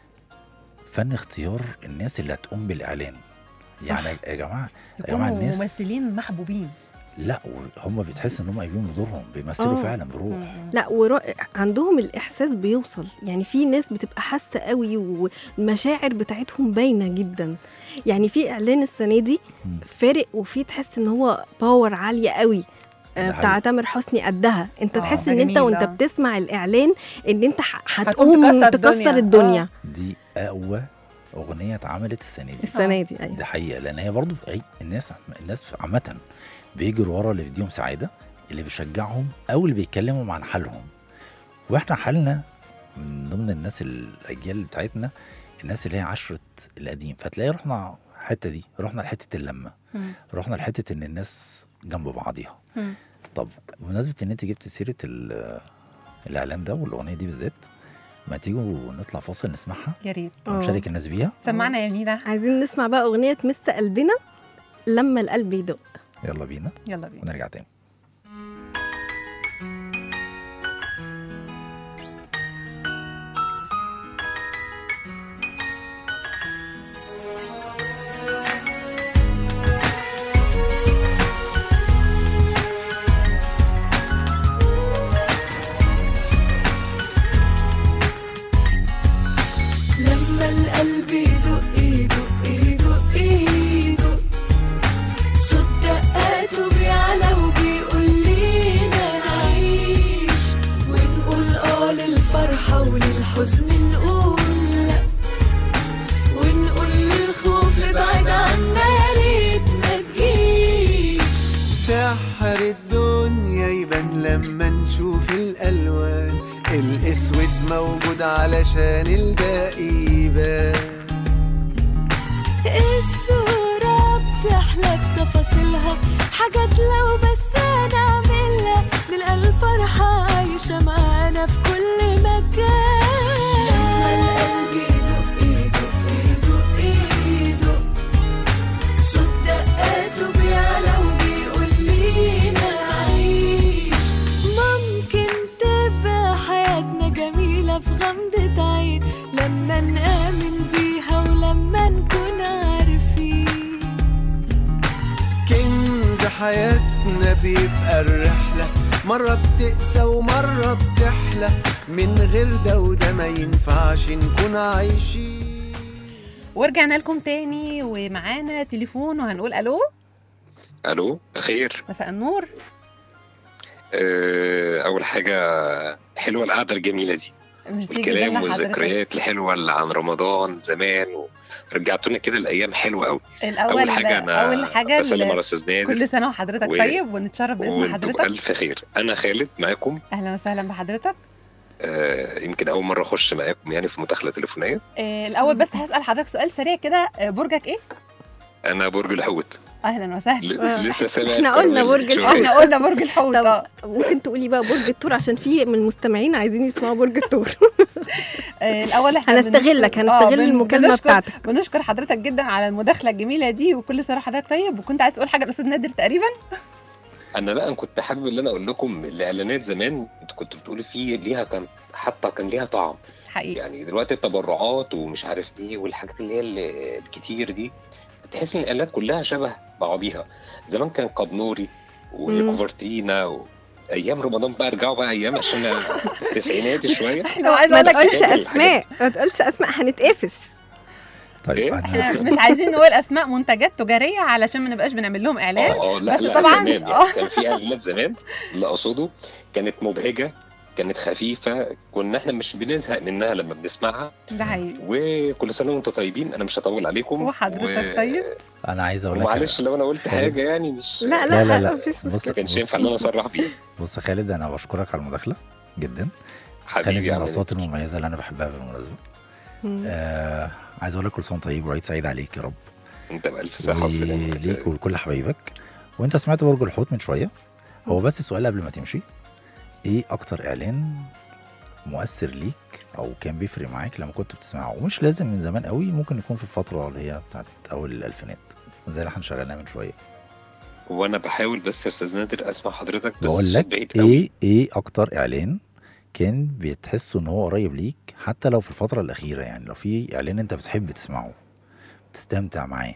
فن اختيار الناس اللي هتقوم بالاعلان صح. يعني يا جماعه يا جماعه يكونوا الناس ممثلين محبوبين لا هم بتحس ان هم قايمين بدورهم بيمثلوا اه. فعلا بروح مم. لا ورا... عندهم الاحساس بيوصل يعني في ناس بتبقى حاسه قوي والمشاعر بتاعتهم باينه جدا يعني في اعلان السنه دي مم. فارق وفي تحس ان هو باور عاليه قوي آه، ده بتاع حقيقي. تامر حسني قدها انت آه، تحس ده ان انت جميل، وانت آه. بتسمع الاعلان ان انت ح- هتقوم هتقوم تكسر تكسر الدنيا. الدنيا دي اقوى اغنيه اتعملت السنه دي السنه دي ايوه ده حقيقه لان هي برضو في أي الناس الناس عامه بيجروا ورا اللي بيديهم سعاده اللي بيشجعهم او اللي بيتكلموا عن حالهم واحنا حالنا من ضمن الناس الاجيال بتاعتنا الناس اللي هي عشره القديم فتلاقي رحنا الحته دي رحنا لحته اللمه مم. رحنا لحته ان الناس جنب بعضيها مم. طب بمناسبه ان انت جبت سيره ال- الاعلان ده والاغنيه دي بالذات ما تيجوا نطلع فاصل نسمعها يا ريت آه. ونشارك الناس بيها سمعنا يا مينا عايزين نسمع بقى اغنيه تمس قلبنا لما القلب يدق يلا بينا يلا بينا ونرجع تاني لما القلب يدق يدق يدق يدق صوت دقاته بيعلى وبيقول لينا نعيش ونقول اه للفرحة وللحزن نقول لا ونقول للخوف ابعد عنا يا ريت ما تجيش سحر الدنيا يبان لما نشوف الألوان الأسود موجود علشان الباقي يبان الصورة بتحلى بتفاصيلها حاجات لو بس نعملها نلقى الفرحة عايشة معانا في كل مكان لما القلب يدق يدق يدق يدق صوت دقاته بيعلى وبيقول لي بيبقى الرحلة مرة بتقسى ومرة بتحلى من غير ده وده ما ينفعش نكون عايشين ورجعنا لكم تاني ومعانا تليفون وهنقول الو الو خير مساء النور آه، اول حاجه حلوه القعده الجميله دي ميرسي جدا الكلام لحضرتك. والذكريات الحلوه اللي عن رمضان زمان ورجعتونا كده الايام حلوه قوي الاول اول حاجه انا اول حاجه بسلم ال- على استاذ نادر كل سنه وحضرتك و- طيب ونتشرف باسم وانتوا حضرتك بألف خير انا خالد معاكم اهلا وسهلا بحضرتك آه، يمكن اول مره اخش معاكم يعني في مداخله تليفونيه آه، الاول بس هسال حضرتك سؤال سريع كده آه، برجك ايه انا برج الحوت اهلا وسهلا ل- لسه سامع احنا قلنا الكراميل برج شوية. الحوت احنا قلنا برج الحوت اه ممكن تقولي بقى برج الثور عشان في من المستمعين عايزين يسمعوا برج الثور آه، الاول احنا هنستغلك بنشكر- هنستغل آه، بن- المكالمه بنشكر- بتاعتك بنشكر حضرتك جدا على المداخله الجميله دي وكل سنه وحضرتك طيب وكنت عايز تقول حاجه الاستاذ نادر تقريبا انا لا انا كنت حابب ان انا اقول لكم الاعلانات زمان انتوا كنتوا بتقولوا فيه ليها كان حتى كان ليها طعم حقيقي يعني دلوقتي التبرعات ومش عارف ايه والحاجات اللي هي ال- الكتير دي تحس ان الاعلانات كلها شبه بعضيها زمان كان قبنوري وكوفرتينا و... ايام رمضان بقى ارجعوا بقى ايام عشان تسعيناتي شويه احنا عايزه ما اقول لك تقولش اسماء ما تقولش اسماء هنتقفش طيب احنا انا مش عايزين نقول اسماء منتجات تجاريه علشان ما نبقاش بنعمل لهم اعلان اه اه لا بس لا طبعا زمان يعني اه كان في اعلانات زمان اللي اقصده كانت مبهجه كانت خفيفه كنا احنا مش بنزهق منها لما بنسمعها ده حقيقي وكل سنه وانتم طيبين انا مش هطول عليكم وحضرتك طيب انا عايز اقول لك معلش لو انا قلت حاجه يعني مش لا لا لا لا مفيش بص ما كانش بص- ينفع ان انا اصرح بيها بص يا خالد انا بشكرك على المداخله جدا خالد حبيبي من يا عم الاصوات المميزه اللي انا بحبها بالمناسبه آه عايز اقول لك كل سنه وأنت طيب وعيد سعيد عليك يا رب انت بألف صحة وسلامة ليك ولكل حبايبك وانت سمعت برج الحوت من شويه هو بس السؤال قبل ما تمشي ايه اكتر اعلان مؤثر ليك او كان بيفرق معاك لما كنت بتسمعه ومش لازم من زمان قوي ممكن يكون في الفتره اللي هي بتاعت اول الالفينات زي اللي احنا شغالناه من شويه وانا بحاول بس يا استاذ نادر اسمع حضرتك بس بقول الصوت لك بعيد قوي ايه ايه اكتر اعلان كان بتحسه ان هو قريب ليك حتى لو في الفتره الاخيره يعني لو في اعلان انت بتحب تسمعه تستمتع معاه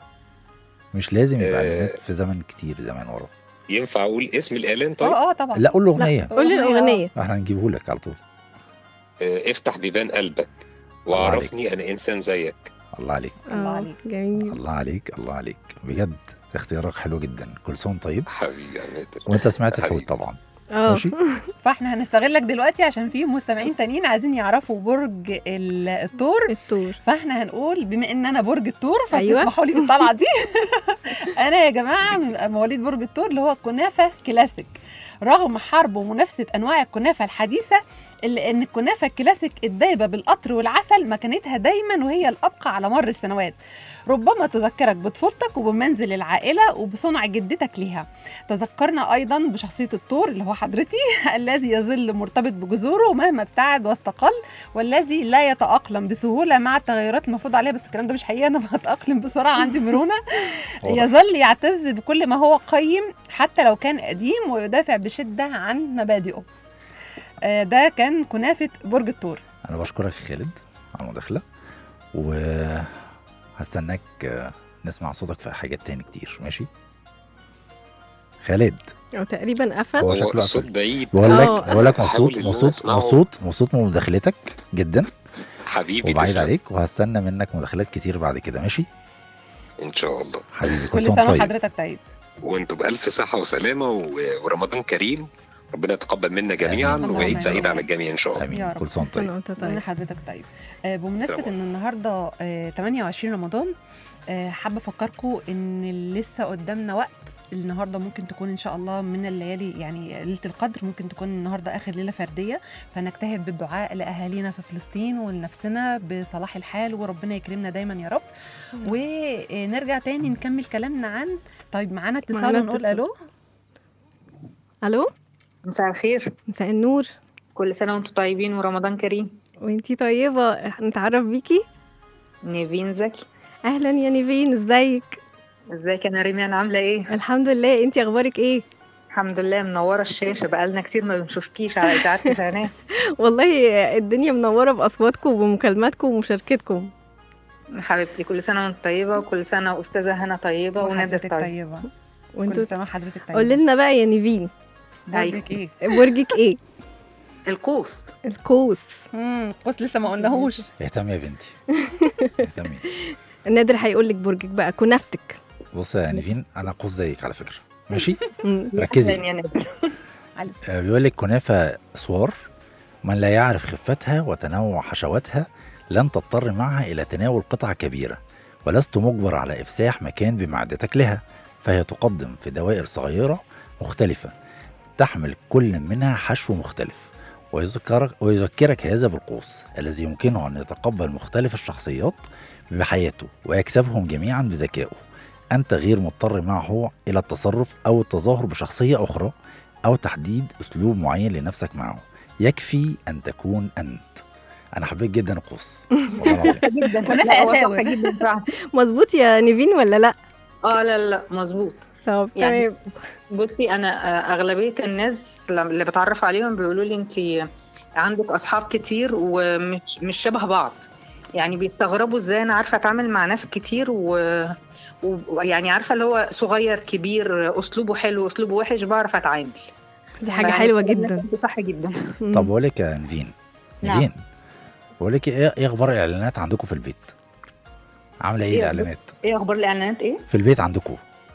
مش لازم يبقى آه. اعلانات في زمن كتير زمان ورا ينفع اقول اسم الاعلان طيب اه اه طبعا لا قول له اغنيه قول لي الاغنيه احنا هنجيبه لك على طول آه، افتح بيبان قلبك وعرفني انا انسان زيك الله عليك الله عليك جميل الله عليك الله عليك بجد اختيارك حلو جدا كل سنه وأنت طيب حبيبي يا نادر وانت سمعت حبيبي. الحوت طبعا اه ماشي فاحنا هنستغلك دلوقتي عشان في مستمعين تانيين عايزين يعرفوا برج ال- الثور الثور فاحنا هنقول بما ان انا برج الثور أيوة. فتسمحوا لي بالطلعه دي انا يا جماعه من مواليد برج الثور اللي هو كنافه كلاسيك رغم حرب ومنافسه انواع الكنافه الحديثه الا ان الكنافه الكلاسيك الدايبه بالقطر والعسل مكانتها دايما وهي الابقى على مر السنوات ربما تذكرك بطفولتك وبمنزل العائله وبصنع جدتك ليها تذكرنا ايضا بشخصيه الثور اللي هو حضرتي الذي يظل مرتبط بجذوره مهما ابتعد واستقل والذي لا يتاقلم بسهوله مع التغيرات المفروض عليها بس الكلام ده مش حقيقه انا بتاقلم بسرعه عندي مرونه واضح. يظل يعتز بكل ما هو قيم حتى لو كان قديم ويدافع بشده عن مبادئه آه، ده كان كنافه برج الثور انا بشكرك يا خالد على المداخله وهستناك آه، نسمع صوتك في حاجات تاني كتير ماشي خالد او تقريبا هو قفل شكله الصوت قفل. بعيد بقول لك آه. بقول لك هحاول مبسوط إن أنا مبسوط أسمعه. مبسوط مبسوط من مداخلتك جدا حبيبي وبعيد تسلم. عليك وهستنى منك مداخلات كتير بعد كده ماشي ان شاء الله حبيبي كل كل سنه سنه وأنت طيب وحضرتك طيب وانتم بألف صحة وسلامة و- ورمضان كريم ربنا يتقبل منا جميعا آمين. وعيد اللهم سعيد آمين. على الجميع ان شاء الله امين يا رب. كل سنه وأنت سنه طيب وانت من طيب حضرتك طيب آه، بمناسبة سلام. ان النهاردة آه، 28 رمضان آه، حابة افكركم ان لسه قدامنا وقت النهارده ممكن تكون ان شاء الله من الليالي يعني ليله القدر ممكن تكون النهارده اخر ليله فرديه فنجتهد بالدعاء لاهالينا في فلسطين ولنفسنا بصلاح الحال وربنا يكرمنا دايما يا رب ونرجع تاني نكمل كلامنا عن طيب معانا اتصال معانا ونقول اتصال. الو الو مساء الخير مساء النور كل سنة وانتم طيبين ورمضان كريم وانتي طيبه نتعرف بيكي نيفين زكي اهلا يا نيفين ازيك ازيك يا نريمان عاملة ايه؟ الحمد لله انتي اخبارك ايه الحمد لله منورة الشاشة بقالنا كتير ما بنشوفكيش على إذاعات تسعينات والله الدنيا منوره باصواتكم وبمكالماتكم ومشاركتكم حبيبتي كل سنة وانت طيبة وكل سنة وأستاذة هنا طيبة ونادر وحضرتك طيب طيبه وانتوا كل سنه وحضرتك طيبه قولي لنا بقى يا نيفين برجك ايه برجك ايه القوس القوس امم القوس لسه ما قلناهوش اهتمي يا بنتي اهتمي نادر هيقول لك برجك بقى كنافتك بص يا نيفين انا قوس زيك على فكره ماشي مم. ركزي يا نادر آه، بيقول لك كنافه صور من لا يعرف خفتها وتنوع حشواتها لن تضطر معها الى تناول قطعه كبيره ولست مجبر على افساح مكان بمعدتك لها فهي تقدم في دوائر صغيره مختلفه تحمل كل منها حشو مختلف ويذكرك, ويذكرك هذا بالقوس الذي يمكنه أن يتقبل مختلف الشخصيات بحياته ويكسبهم جميعا بذكائه أنت غير مضطر معه إلى التصرف أو التظاهر بشخصية أخرى أو تحديد أسلوب معين لنفسك معه يكفي أن تكون أنت أنا حبيت جدا القوس والله العظيم. جدا كنافة لا، هو صح أساور. جدا فعلا. مظبوط يا نيفين ولا لا اه لا لا مظبوط طب يعني تمام بصي انا آه، اغلبيه الناس لم- اللي بتعرف عليهم بيقولوا لي انت عندك اصحاب كتير ومش مش شبه بعض يعني بيستغربوا ازاي انا عارفه اتعامل مع ناس كتير و ويعني عارفه اللي هو صغير كبير اسلوبه حلو اسلوبه وحش بعرف اتعامل دي حاجه فيعني حلوه الكلام ده جدا كله صح جدا طب بقول لك يا نيفين نعم. نيفين بقول لك ايه إيه اخبار الاعلانات عندكم في البيت عامله ايه إيه الاعلانات ايه اخبار الاعلانات ايه في البيت عندكم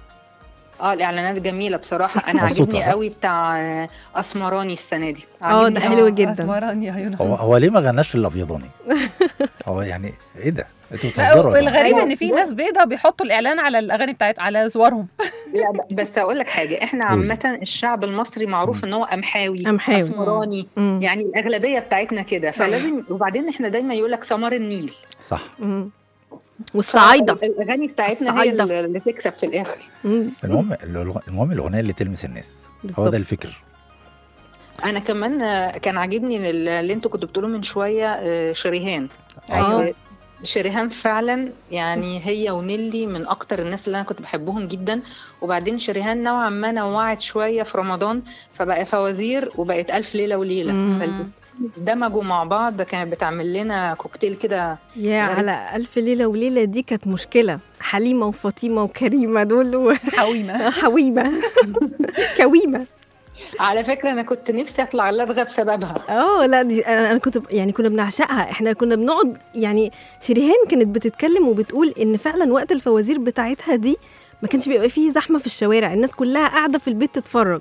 اه الاعلانات جميله بصراحه انا مبسوطة، عاجبني صح؟ قوي بتاع آه، اسمراني السنه دي اه عاجبني ده قوي. حلو جدا اسمراني يا عيون هو هو ليه ما غناش الابيضاني هو يعني ايه ده انتوا لا بتهزروا يا جماعة. والغريب ان في ناس بيضه بيحطوا الاعلان على الاغاني بتاعت على صورهم لا ب- بس اقول لك حاجه احنا قولي. عامه الشعب المصري معروف ان هو امحاوي أمحاوي. اسمراني مم. يعني الاغلبيه بتاعتنا كده صح. فلازم وبعدين احنا دايما يقول لك سمار النيل صح مم. والصعايده الاغاني بتاعتنا هي الصعايدة. اللي اللي تكسب في الاخر مم. المهم الأغ- المهم الاغنيه اللي تلمس الناس هو بالظبط. ده الفكر انا كمان آه، كان عاجبني ال- اللي انتوا كنتوا بتقولوه من شويه آه، شريهان أيوة. آه، شريهان فعلا يعني هي ونيلي من اكتر الناس اللي انا كنت بحبهم جدا وبعدين شريهان نوعا ما نوعت شويه في رمضان فبقى فوازير وبقت الف ليله وليله مم. فال- دمجوا مع بعض كانت بتعمل لنا كوكتيل كده يا غريب. على ألف ليلة وليلة دي كانت مشكلة حليمة وفاطمة وكريمة دول و- حويمه حويمة كويمة على فكره انا كنت نفسي اطلع لدغه بسببها اه لا دي انا أنا كنت يعني كنا بنعشقها احنا كنا بنقعد يعني شريهان كانت بتتكلم وبتقول ان فعلا وقت الفوازير بتاعتها دي ما كانش بيبقى فيه زحمة في الشوارع الناس كلها قاعدة في البيت تتفرج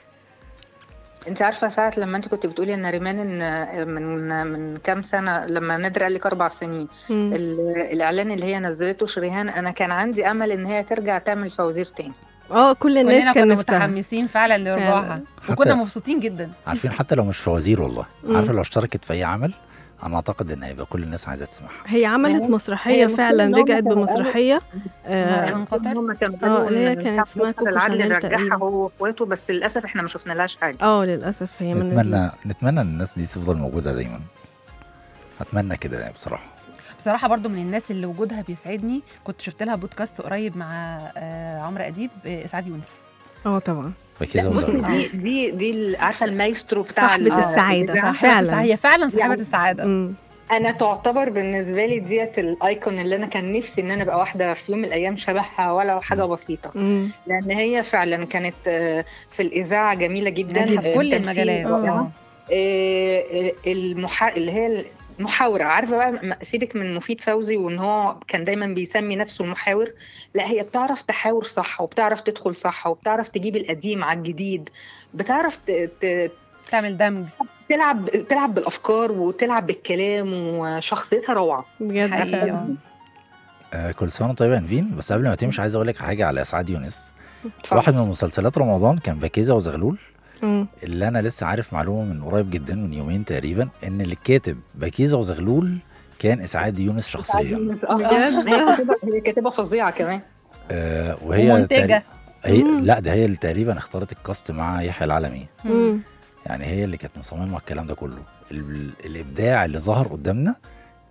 انت عارفه ساعه لما انت كنت بتقولي ان ريمان إن من من كام سنه لما نادر قال لك اربع سنين مم. ال- الاعلان اللي هي نزلته شريهان انا كان عندي امل ان هي ترجع تعمل فوازير تاني اه كل كلنا الناس كان كنا نفسها متحمسين فعلا لرجوعها وكنا مبسوطين جدا عارفين حتى لو مش فوازير والله مم. عارفه لو اشتركت في اي عمل انا اعتقد ان هيبقى كل الناس عايزه تسمعها هي عملت هي- مسرحية هي المفروض فعلا إن هم رجعت كانوا بمسرحية آه من قطر هم كانوا اه قالوا اللي هي إن كانت بتاع اسمها مسلسل كوكو العدل شانيل رجعها تقريبا هو واخواته بس للاسف احنا ما شفنا لهاش حاجه اه للأسف هي ما نتمنى نزلتش نتمنى ان الناس دي تفضل موجوده دايما اتمنى كده يعني بصراحه بصراحه برضو من الناس اللي وجودها بيسعدني كنت شفت لها بودكاست قريب مع آه، عمرو اديب آه، اسعاد يونس اه طبعا ركزوا بصي وزغلول. دي دي دي ال- عارفه المايسترو بتاع صاحبة ال- السعادة، الإذاعة. صح. فعلا. هي فعلا صاحبه يعني- السعاده مم. انا تعتبر بالنسبه لي ديت الايكون اللي انا كان نفسي ان انا ابقى واحده في يوم من الايام شبهها ولا حاجه بسيطه مم. لان هي فعلا كانت آه، في الاذاعه جميله جدا في كل التمثيل المجالات رائعة. آه. آه، المحا... اللي هي المحاورة عارفة بقى م- سيبك من مفيد فوزي وان هو كان دايما بيسمي نفسه المحاور لا هي بتعرف تحاور صح وبتعرف تدخل صح وبتعرف تجيب القديم على الجديد بتعرف ت... ت... تعمل دمج تلعب تلعب بالافكار وتلعب بالكلام وشخصيتها روعه بجد حقيقي آه. آه كل سنه وأنت طيبه يا نفين بس قبل ما تمشي عايز اقول لك حاجه على اسعاد يونس اتفضل. واحد من مسلسلات رمضان كان باكيزه وزغلول مم. اللي انا لسه عارف معلومه من قريب جدا من يومين تقريبا ان اللي كاتب باكيزه وزغلول كان اسعاد يونس شخصيا آه، بجد؟ هي كاتبه هي كاتبه فظيعه كمان آه وهي ومنتجة. تقري- هي مم. لا ده هي اللي تقريبا اختارت الكاست مع يحيى العالمي مم. يعني هي اللي كانت مصممه الكلام ده كله ال- الابداع اللي ظهر قدامنا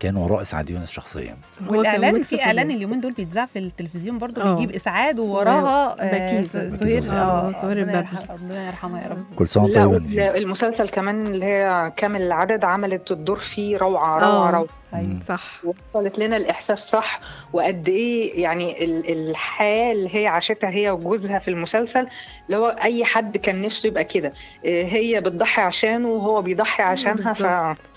كان وراه اسعاد يونس شخصيا والاعلان في اعلان اليومين دول بيتذاع في التلفزيون برضو آه. بيجيب اسعاد ووراها آه، بكيز. س- سهير آه، سهير ربنا البابلي. يرحم- ربنا يرحمها يا رب كل سنه وانت لا طيبه نيفين. المسلسل كمان اللي هي كامل العدد عملت الدور فيه روعة روعة آه. روعة صح وصلت لنا الإحساس صح وقد إيه يعني ال- الحياة اللي هي عاشتها هي وجوزها في المسلسل اللي هو أي حد كان نفسه يبقى كده إيه، هي بتضحي عشانه وهو بيضحي عشانها ف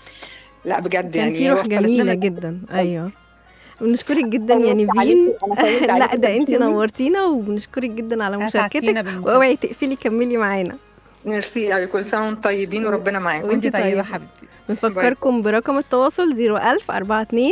لا بجد كان يعني في روح وصلت جميله لنا جدا ايوه بنشكرك جدا يا طولت نيفين عليكي، أنا طولت لا عليكي ده انت كتير. نورتينا وبنشكرك جدا على أسعدتينا مشاركتك بالمشاركة. واوعي تقفلي كملي معانا ميرسي قوي كل سنة وانتم طيبين وربنا معاكم وانت طيبه طيبة. حبيبتي بنفكركم برقم التواصل 01000 42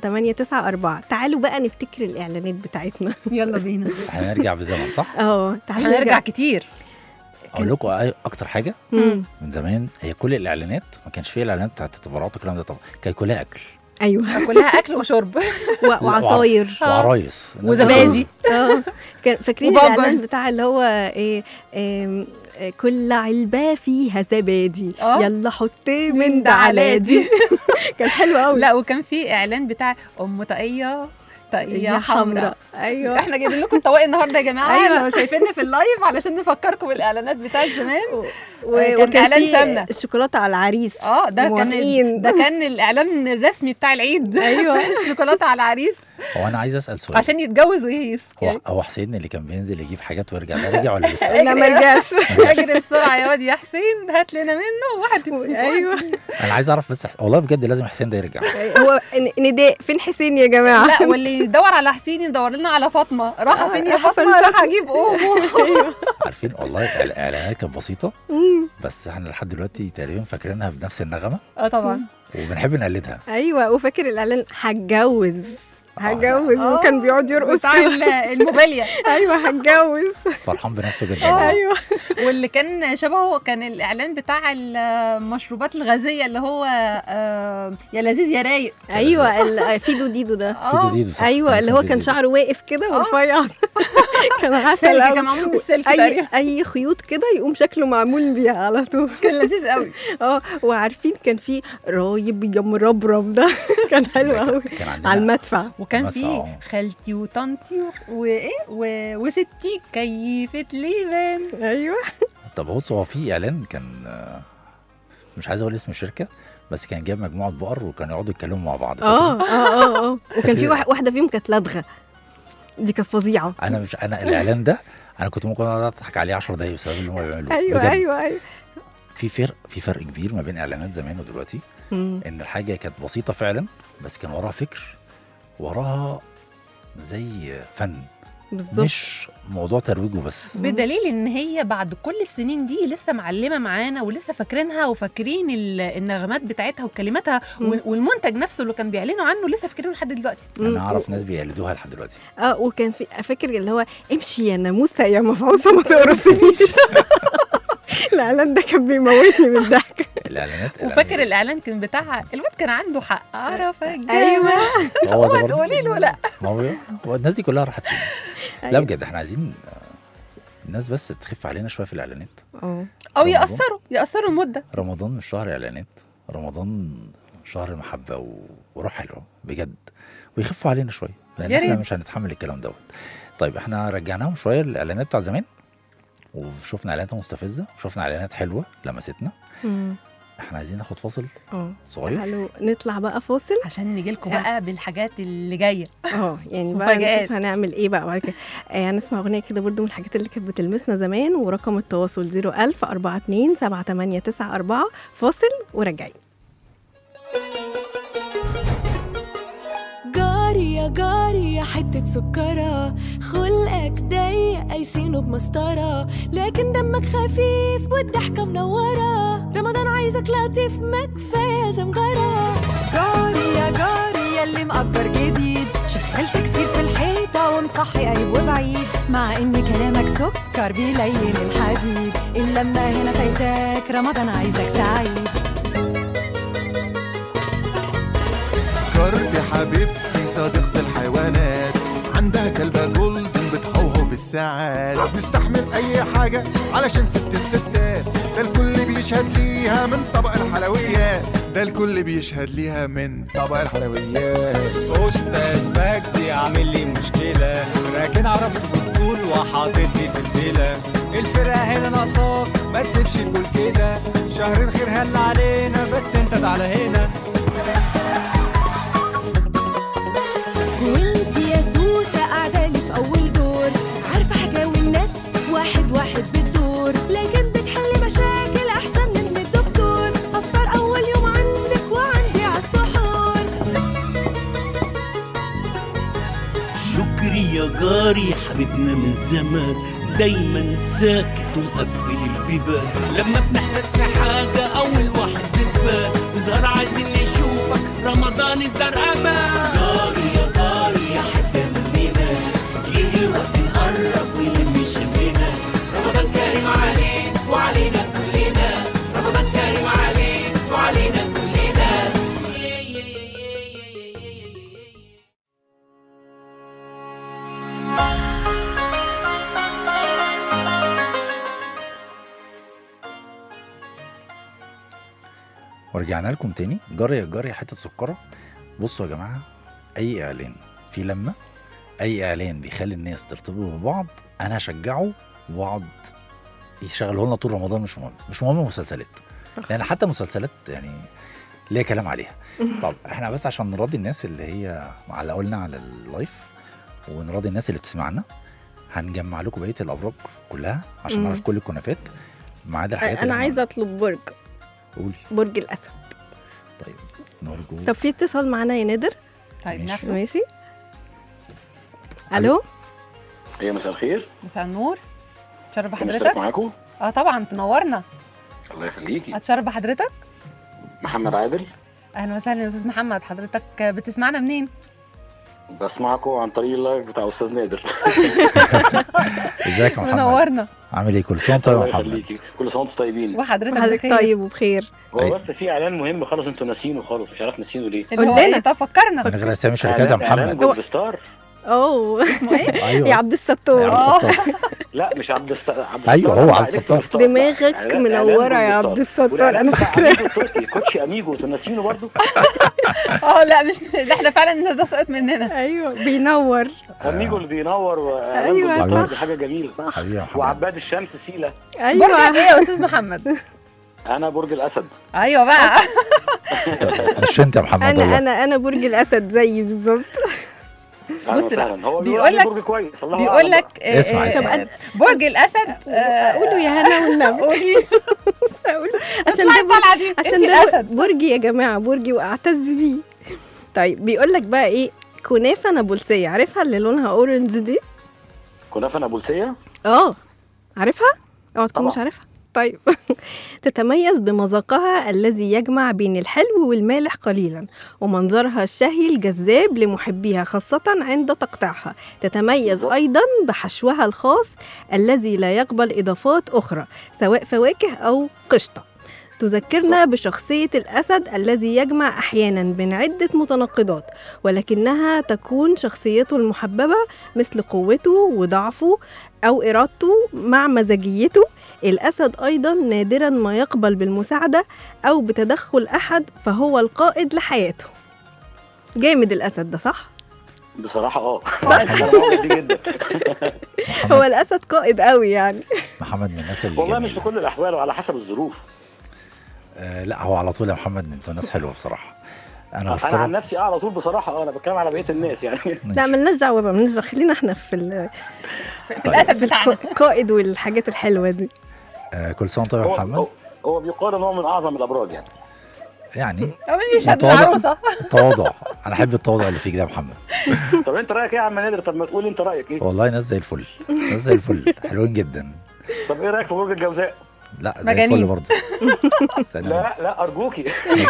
7894 تعالوا بقى نفتكر الاعلانات بتاعتنا يلا بينا هنرجع بالزمن صح؟ اه تعالوا هنرجع كتير اقول لكم أي- اكتر حاجه مم. من زمان هي كل الاعلانات ما كانش فيه الاعلانات بتاعت التبرعات والكلام ده طبعا كان كلها اكل ايوه كلها اكل وشرب و- وعصاير وعرايس وزبادي اه كان فاكرين وبامبرز. الاعلان بتاع اللي هو ايه, إيه إيه، كل علبه فيها زبادي آه. يلا حطي من ده على دي كان حلو قوي لا وكان في اعلان بتاع ام طاقيه طاقيه يا حمراء حمراء ايوه احنا جايبين لكم طواق النهارده يا جماعه أيوة. أيوة. شايفيني في اللايف علشان نفكركم بالاعلانات بتاعت زمان و- كان وكان إعلان في سمنة. الشوكولاته على العريس اه ده موافقين. كان ده كان الاعلان الرسمي بتاع العيد أيوة. الشوكولاته على العريس هو انا عايز اسال سؤال عشان يتجوز ويهيس هو هو حسين اللي كان بينزل يجيب حاجات ويرجع ده رجع ولا لسه؟ لا ما رجعش اجري بسرعه يا واد يا حسين هات لنا منه واحد ايوه انا عايز اعرف بس حس... والله بجد لازم حسين ده يرجع هو ن- نداء فين حسين يا جماعه لا واللي يدور على حسين يدور لنا على فاطمه راحه فين يا راحة فاطمه فين راح اجيب اومو عارفين والله الاعلانات كانت بسيطه مم. بس احنا لحد دلوقتي تقريبا فاكرينها بنفس النغمه اه طبعا وبنحب نقلدها ايوه وفاكر الاعلان هتجوز هتجوز آه، وكان بيقعد يرقص بتاع كده ال- الموبيليا ايوه هتجوز فرحان بنفسه جدا ايوه واللي كان شبهه كان الاعلان بتاع المشروبات الغازيه اللي هو آه، يا لذيذ يا رايق ايوه ال- فيدو ديدو ده آه. ديدو صح، ايوه كان اللي اسمه هو فيدو كان ديدو. شعره واقف كده آه. ورفيع كان عسل سلك قوي. كان معمول من السلك اي تقريبا اي خيوط كده يقوم شكله معمول بيها على طول كان لذيذ قوي اه وعارفين كان في رايب يا مربرب ده كان حلو قوي كان عندنا على المدفع وكان المدفع، في آه. خالتي وطنطي و- وايه و- وستي كيفة ليفان ايوه طب بص هو في اعلان كان آه، مش عايز اقول اسم الشركه بس كان جايب مجموعه بقر وكانوا يقعدوا يتكلموا مع بعض اه فاكر؟ اه اه اه وكان في فاكر- واحد- واحده فيهم كانت لدغه دي كانت فظيعه انا مش انا الاعلان ده انا كنت ممكن اقعد اضحك عليه 10 دقايق بسبب اللي هم بيعملوه ايوه بجد. ايوه ايوه في فرق في فرق كبير ما بين اعلانات زمان ودلوقتي مم. ان الحاجه كانت بسيطه فعلا بس كان وراها فكر وراها زي فن بالظبط مش موضوع ترويج وبس بدليل ان هي بعد كل السنين دي لسه معلمه معانا ولسه فاكرينها وفاكرين ال- النغمات بتاعتها وكلماتها وال- والمنتج نفسه اللي كان بيعلنوا عنه لسه فاكرينه لحد دلوقتي انا اعرف ناس بيقلدوها لحد دلوقتي اه وكان في فاكر اللي هو امشي يا ناموسه يا مفعوصه ما تقرصنيش الاعلان ده كان بيموتني من الضحك الاعلانات وفاكر الاعلان كان بتاع الواد كان عنده حق اعرف ايوه هو ده هو برضه. تقولي له لا ما هو هو الناس دي كلها راحت فين لا أيوة. بجد احنا عايزين آه، الناس بس تخف علينا شويه في الاعلانات اه او رمضان. ياثروا ياثروا المده رمضان مش شهر اعلانات رمضان شهر محبه و... وروح حلوه بجد ويخفوا علينا شويه لان يا احنا ريت. مش هنتحمل الكلام دوت طيب احنا رجعناهم شويه الاعلانات بتاع زمان وشفنا اعلانات مستفزه وشفنا اعلانات حلوه لمستنا مم. احنا عايزين ناخد فاصل اه صغير تعالوا نطلع بقى فاصل عشان نجي لكم بقى بالحاجات اللي جايه اه يعني بقى مفاجآت. نشوف هنعمل ايه بقى بعد كده آه هنسمع اغنيه كده برضو من الحاجات اللي كانت بتلمسنا زمان ورقم التواصل 01000 42 7894 فاصل وراجعين جاري يا جاري يا حتة سكرة خلقك ضيق قايسينه بمسطرة لكن دمك خفيف والضحكة منورة رمضان عايزك لطيف ما كفاية زمجرة جاري يا جاري ياللي مأجر جديد شغال تكسير في الحيطة ومصحي قريب وبعيد مع ان كلامك سكر بيلين الحديد اللمة هنا فايتاك رمضان عايزك سعيد كارت حبيبتي صديقة الحيوانات عندها كلبة جولدن بتهوهو بالساعات بتستحمل أي حاجة علشان ست الستات ده الكل بيشهد ليها من طبق الحلويات ده الكل بيشهد ليها من طبق الحلويات استاذ مجدي عامل لي مشكله راكن عربيته بالطول وحاطط لي سلسله الفرقه هنا ناقصاك ما تسيبش الكل كده شهر الخير هل علينا بس انت تعالى هنا وانت يا سوسة قاعدة لي في أول دور عارفة حكاوي الناس واحد واحد بالدور لكن بتحلي مشاكل أحسن من الدكتور أفطر أول يوم عندك وعندي عالسحور شكري يا جاري حبيبنا من زمان دايما ساكت ومقفل البيبان لما بنحدث في حاجة أول واحد بتبان نظهر عايزين نشوفك رمضان الدار أمان جاري يا جاري يا حد مننا يجي الوقت نقرب ويلم شمنا رمضان كريم عليك وعلينا كلنا رمضان كريم عليك وعلينا كلنا ورجعنا لكم تاني جاري يا جاري حته سكره بصوا يا جماعه اي اعلان في لمه اي اعلان بيخلي الناس ترتبط ببعض انا هشجعه واقعد يشغله لنا طول رمضان مش مهم مش مهم مسلسلات لان حتى مسلسلات يعني ليها كلام عليها طب احنا بس عشان نراضي الناس اللي هي معلقوا لنا على اللايف ونراضي الناس اللي بتسمعنا هنجمع لكم بقيه الابراج كلها عشان مم. نعرف كل الكنافات ما عدا الحاجات انا اللي عايزه اطلب برج قولي برج الاسد نرجو طب في اتصال معانا يا نادر طيب ماشي. ناخده ماشي الو هي مساء الخير مساء النور اتشرف مشترك بحضرتك معاكم اه طبعا تنورنا الله يخليكي اتشرف بحضرتك محمد عادل اهلا وسهلا يا استاذ محمد حضرتك بتسمعنا منين بسمعكم عن طريق اللايف بتاع استاذ نادر ازيك يا محمد منورنا عامل ايه كل سنه وانت طيب الله يا محمد يخليكي كل سنه وانتم طيبين وحضرتك حضرتك بخير طيب وبخير هو بس في اعلان مهم خالص انتوا ناسينه خالص مش عارف ناسينه ليه اللي هو ايه طب فكرنا من غير اسامي شركات يا إعلان- إعلان محمد جولد ستار اوه اسمه ايه؟ أيوة. يا عبد الستار يا عبد الستار. لا مش عبد الستار عبد أيوة، الستار هو بتاع عبد الستار. إلكترو ستار. دماغك إعلان- إعلان منورة يا جولد عبد ستار. الستار، أنا والإعلان بتاع فاكراه. أميجو التركي كوتشي اميجو انتوا ناسينه برضه اه لا مش ده احنا فعلا ده سقط مننا ايوه بينور اميجو اللي بينور وإعلان أيوة، جولد ستار صح. دي حاجه جميله حبيبي يا محمد وعباد الشمس سيله برجك ايه يا استاذ محمد انا برج الاسد ايوه بقى مش انت يا محمد انا والله انا انا برج الاسد زيي بالظبط أهلا بص بقى، وسهلا. هو بيقول بيقول لك- لك برج كويس الله بيقول أعلم لك بقى. آه، اسمع، آه، اسمع. آه، برج الاسد آه، قولوا يا هنا والنبي قولي عشان اطلعي ده بر- الطلعه دي عشان انت ده الاسد برجي يا جماعه برجي واعتز بيه طيب بيقول لك بقى ايه كنافه نابلسيه عارفها اللي لونها اورنج دي كنافه نابلسيه اه عارفها اوعى تكون طبعا. مش عارفها طيب تتميز بمذاقها الذي يجمع بين الحلو والمالح قليلا ومنظرها الشهي الجذاب لمحبيها خاصة عند تقطيعها تتميز أيضا بحشوها الخاص الذي لا يقبل إضافات أخرى سواء فواكه أو قشطة تذكرنا بشخصية الأسد الذي يجمع أحيانا بين عدة متناقضات ولكنها تكون شخصيته المحببة مثل قوته وضعفه أو إرادته مع مزاجيته الأسد أيضا نادرا ما يقبل بالمساعدة أو بتدخل أحد فهو القائد لحياته جامد الأسد ده صح؟ بصراحه اه انا معجب بيه جدا هو الأسد قائد قوي يعني محمد من الناس اللي والله مش في كل الاحوال وعلى حسب الظروف آه لا هو على طول يا محمد انتوا ناس حلوه بصراحه انا انا عن بشكرك نفسي اه على طول بصراحه اه انا بتكلم على بقيه الناس يعني لا ملناش دعوة بقى ملناش دعوة خلينا احنا في ال... في الاسد بتاعنا القائد والحاجات الحلوة دي آه كل سنه وانت طيب يا هو محمد هو, هو بيقال ان هو من اعظم الابراج يعني يعني مين يشهد متواضع- العروسه تواضع انا احب التواضع اللي فيك ده يا محمد طب انت رايك ايه يا عم نادر طب ما تقول انت رايك ايه والله ناس زي الفل ناس زي الفل حلوين جدا طب ايه رايك في برج الجوزاء لا زي الفل مجانين. برضه سلام. لا لا ارجوكي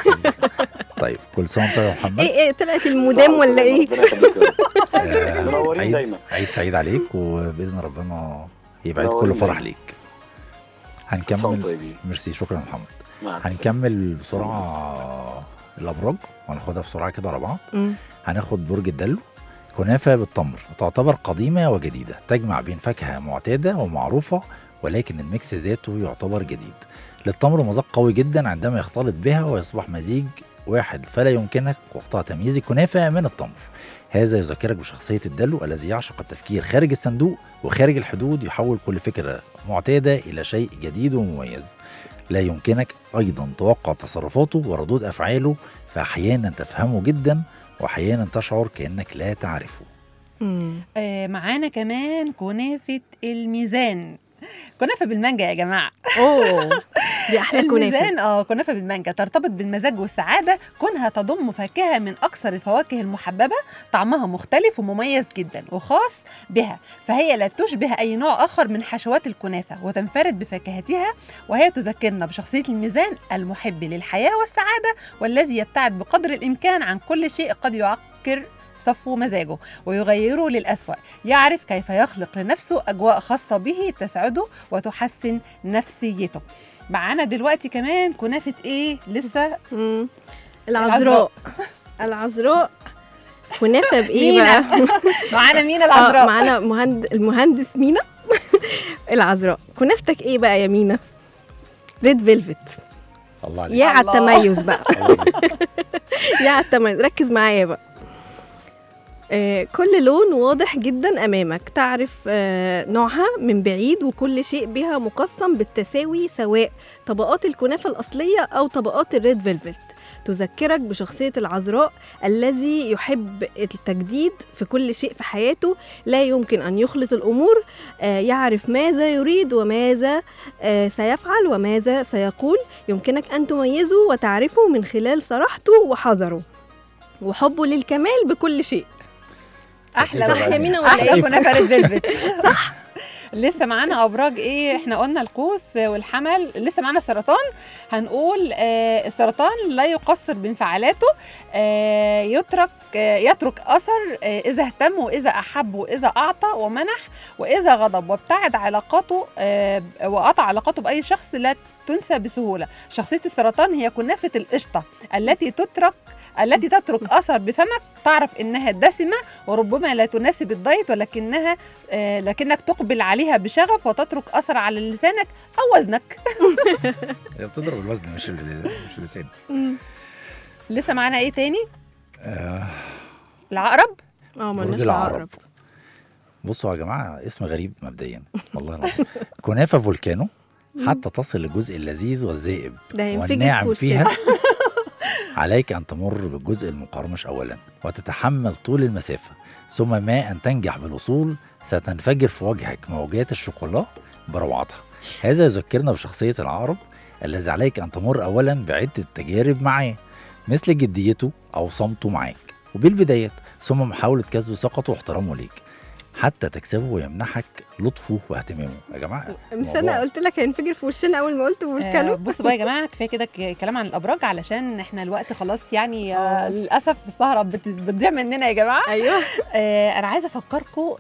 طيب كل سنه وانت طيب يا محمد ايه ايه طلعت المدام ولا ايه؟ ربنا يخليك يا رب. آه، منورين عيد دايما. عيد سعيد عليك وباذن ربنا يبقى عيد منورين كله فرح دايما. ليك صوت هنكمل طيبين. ميرسي شكرا يا محمد مع السلامة. هنكمل بسرعه الابراج وهناخدها بسرعه كده ورا بعض مم. هناخد برج الدلو كنافه بالتمر تعتبر قديمه وجديده تجمع بين فاكهه معتاده ومعروفه ولكن الميكس ذاته يعتبر جديد للتمر مذاق قوي جدا عندما يختلط بها ويصبح مزيج واحد فلا يمكنك وقتها تمييز الكنافة من التمر هذا يذكرك بشخصية الدلو الذي يعشق التفكير خارج الصندوق وخارج الحدود يحول كل فكرة معتادة إلى شيء جديد ومميز لا يمكنك أيضا توقع تصرفاته وردود أفعاله فأحيانا تفهمه جدا وأحيانا تشعر كأنك لا تعرفه آه معانا كمان كنافة الميزان كنافة بالمانجا يا جماعة اوه دي احلى كنافه الميزان اه كنافة بالمانجا ترتبط بالمزاج والسعادة كونها تضم فاكهة من أكثر الفواكه المحببة طعمها مختلف ومميز جدا وخاص بها فهي لا تشبه أي نوع آخر من حشوات الكنافة وتنفرد بفاكهتها وهي تذكرنا بشخصية الميزان المحب للحياة والسعادة والذي يبتعد بقدر الإمكان عن كل شيء قد يعكر صفو مزاجه ويغيره للأسوأ يعرف كيف يخلق لنفسه أجواء خاصة به تسعده وتحسن نفسيته معانا دلوقتي كمان كنافة إيه لسه العذراء العذراء كنافه بايه مينا. بقى معانا مينا العذراء. آه، معانا مهند... المهندس مينا العذراء كنافتك ايه بقى يا مينا ريد فيلفت الله عليك يا على الله. التميز بقى يا على التميز ركز معايا بقى آه، كل لون واضح جدا امامك تعرف آه، نوعها من بعيد وكل شيء بها مقسم بالتساوي سواء طبقات الكنافه الاصليه او طبقات الريد فيلفت تذكرك بشخصيه العذراء الذي يحب التجديد في كل شيء في حياته لا يمكن ان يخلط الامور آه، يعرف ماذا يريد وماذا آه، سيفعل وماذا سيقول يمكنك ان تميزه وتعرفه من خلال صراحته وحذره وحبه للكمال بكل شيء احلى صح يا مينا ولا احلى إيه؟ كنافه ريد فيلفت صح لسه معانا ابراج ايه احنا قلنا القوس والحمل لسه معانا السرطان هنقول آه السرطان لا يقصر بانفعالاته آه يترك آه يترك اثر آه اذا اهتم واذا احب واذا اعطى ومنح واذا غضب وابتعد علاقاته آه وقطع علاقاته باي شخص لا تنسى بسهوله شخصيه السرطان هي كنافه القشطه التي تترك التي تترك اثر بفمك تعرف انها دسمه وربما لا تناسب الدايت ولكنها آه لكنك تقبل عليها بشغف وتترك اثر على لسانك او وزنك هي بتضرب الوزن مش ال- مش اللسان لسه معانا ايه تاني آه، العقرب اه برج العقرب بصوا يا جماعه اسم غريب مبدئيا والله العظيم كنافه فولكانو حتى تصل للجزء اللذيذ والذائب ده هينفجر في والناعم وشك. فيها عليك أن تمر بالجزء المقرمش أولا وتتحمل طول المسافة ثم ما أن تنجح بالوصول ستنفجر في وجهك موجات الشوكولا بروعتها هذا يذكرنا بشخصية العقرب الذي عليك أن تمر أولا بعدة تجارب معاه مثل جديته أو صمته معاك وبالبدايات ثم محاولة كسب ثقته واحترامه ليك حتى تكسبه ويمنحك لطفه واهتمامه يا جماعة مش الموضوع- انا قلت لك هينفجر في وشنا اول ما قلت آه فولكانو بصوا بقى يا جماعه كفايه كده ك- كلام عن الابراج علشان احنا الوقت خلاص يعني آه للاسف السهره بت- بتضيع مننا يا جماعه ايوه آه انا عايزه افكركم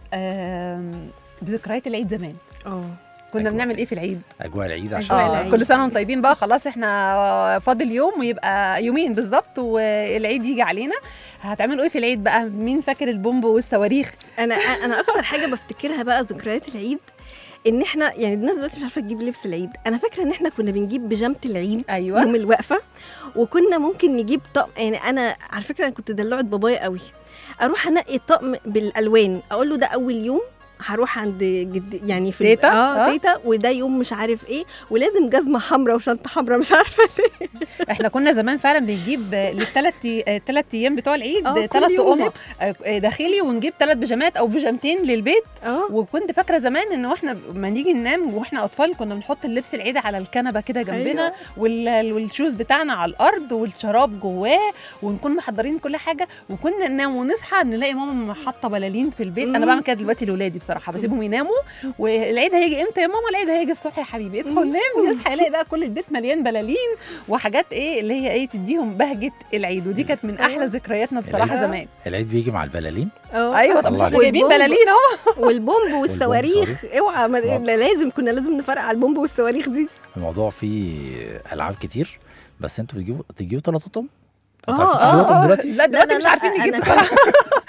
آه بذكريات العيد زمان اه كنا بنعمل ايه في العيد أجواء العيد عشان اه كل سنه وانتم طيبين بقى خلاص احنا فاضل يوم ويبقى يومين بالظبط والعيد يجي علينا هتعملوا ايه في العيد بقى مين فاكر البومب والصواريخ انا انا اكتر حاجه بفتكرها بقى ذكريات العيد ان احنا يعني الناس دلوقتي مش عارفه تجيب لبس العيد انا فاكره ان احنا كنا بنجيب بيجامه العيد أيوة. يوم الوقفه وكنا ممكن نجيب طقم يعني انا على فكره انا كنت دلوعه بابايا قوي اروح انقي الطقم بالالوان اقول له ده اول يوم هروح عند جد يعني في تيتا؟ اه آه. تيتا وده يوم مش عارف ايه ولازم جزمه حمراء وشنطه حمراء مش عارفه ليه احنا كنا زمان فعلا بنجيب للثلاث الثلاث ايام بتوع العيد آه، كل ثلاث يوم طقم لبس. داخلي ونجيب ثلاث بيجامات او بيجامتين للبيت اه وكنت فاكره زمان ان احنا ما نيجي ننام واحنا اطفال كنا بنحط اللبس العيد على الكنبه كده جنبنا أيوة. وال- والشوز بتاعنا على الارض والشراب جواه ونكون محضرين كل حاجه وكنا ننام ونصحى نلاقي ماما حاطه بلالين في البيت انا مم. بعمل كده دلوقتي لاولادي بصراحه بسيبهم يناموا والعيد هيجي امتى يا ماما العيد هيجي الصبح يا حبيبي ادخل نام يصحى يلاقي بقى كل البيت مليان بلالين وحاجات ايه اللي هي ايه تديهم بهجه العيد ودي كانت من احلى ذكرياتنا بصراحه العيد- زمان العيد بيجي مع البلالين اه ايوه طب مش الله احنا عليك. جايبين والبومب. بلالين اهو والبومب والصواريخ اوعى ما- لا لازم كنا لازم نفرق على البومب والصواريخ دي الموضوع فيه العاب كتير بس انتوا بتجيبوا تجيبوا ثلاثة طقم اه عارفين تجيبوا طقم اه دلوقتي لا دلوقتي مش عارفين نجيب أنا بصراحه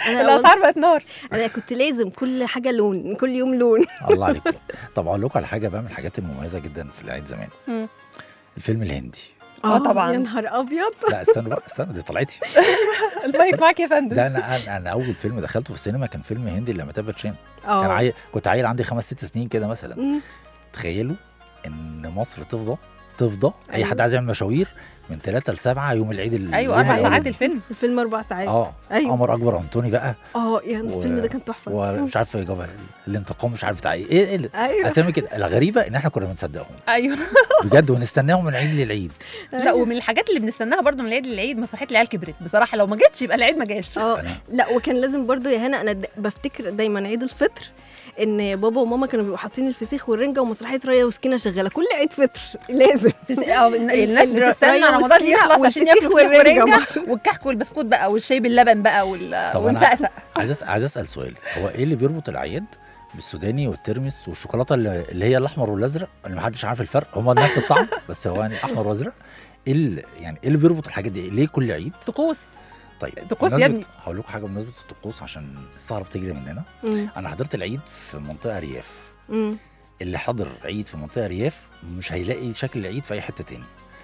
انا الاسعار بقت نار انا كنت لازم كل حاجه لون كل يوم لون الله عليكم طب اقول لكم على حاجه بقى من الحاجات المميزه جدا في العيد زمان مم. الفيلم الهندي اه طبعا يا نهار ابيض لا استنى بقى استنى دي طلعتي المايك معاك يا فندم ده انا انا انا اول فيلم دخلته في السينما كان فيلم هندي لأميتاب باتشان اه. كان عيل كنت عيل عندي خمس ست سنين كده مثلا مم. تخيلوا ان مصر تفضى تفضى اي أيوة. حد عايز يعمل مشاوير من 3 ل 7 يوم العيد ال- ايوه اليوم اربع الأولاني. ساعات الفيلم الفيلم اربع ساعات اه ايوه قمر اكبر انطوني بقى اه يعني و- الفيلم ده كان تحفه ومش عارف جاب الانتقام مش عارف بتاع ايه ايه إيه أيوة. اسامي كده الغريبه ان احنا كنا بنصدقهم ايوه بجد ونستناهم من عيد للعيد لا ومن الحاجات اللي بنستناها برضو من العيد للعيد مسرحيه العيال كبرت بصراحه لو ما جتش يبقى العيد ما جاش اه لا وكان لازم برضو يا هنا انا د- بفتكر دايما عيد الفطر ان بابا وماما كانوا بيبقوا حاطين الفسيخ والرنجه ومسرحيه ريا وسكينه شغاله كل عيد فطر لازم فس- آه، الناس ال- بتستنى ريا رمضان وسكينة يخلص عشان والفسيخ ياكلوا فسيخ والرنجة ورنجه والكحك والبسكوت بقى والشاي باللبن بقى وال... طب انا ونسقسق عايز أسأل عايز اسال سؤال هو ايه اللي بيربط الاعياد بالسوداني والترمس والشوكولاته اللي اللي هي الاحمر والازرق اللي محدش عارف الفرق هما نفس الطعم بس هو يعني احمر وازرق ايه اللي يعني ايه اللي بيربط الحاجات دي ليه كل عيد طقوس طيب طقوس يا بمناسبة- ابني. هقول لكم حاجه بمناسبه الطقوس عشان السهره بتجري مننا مم. انا حضرت العيد في منطقه رياف مم. اللي حضر عيد في منطقه رياف مش هيلاقي شكل العيد في اي حته تاني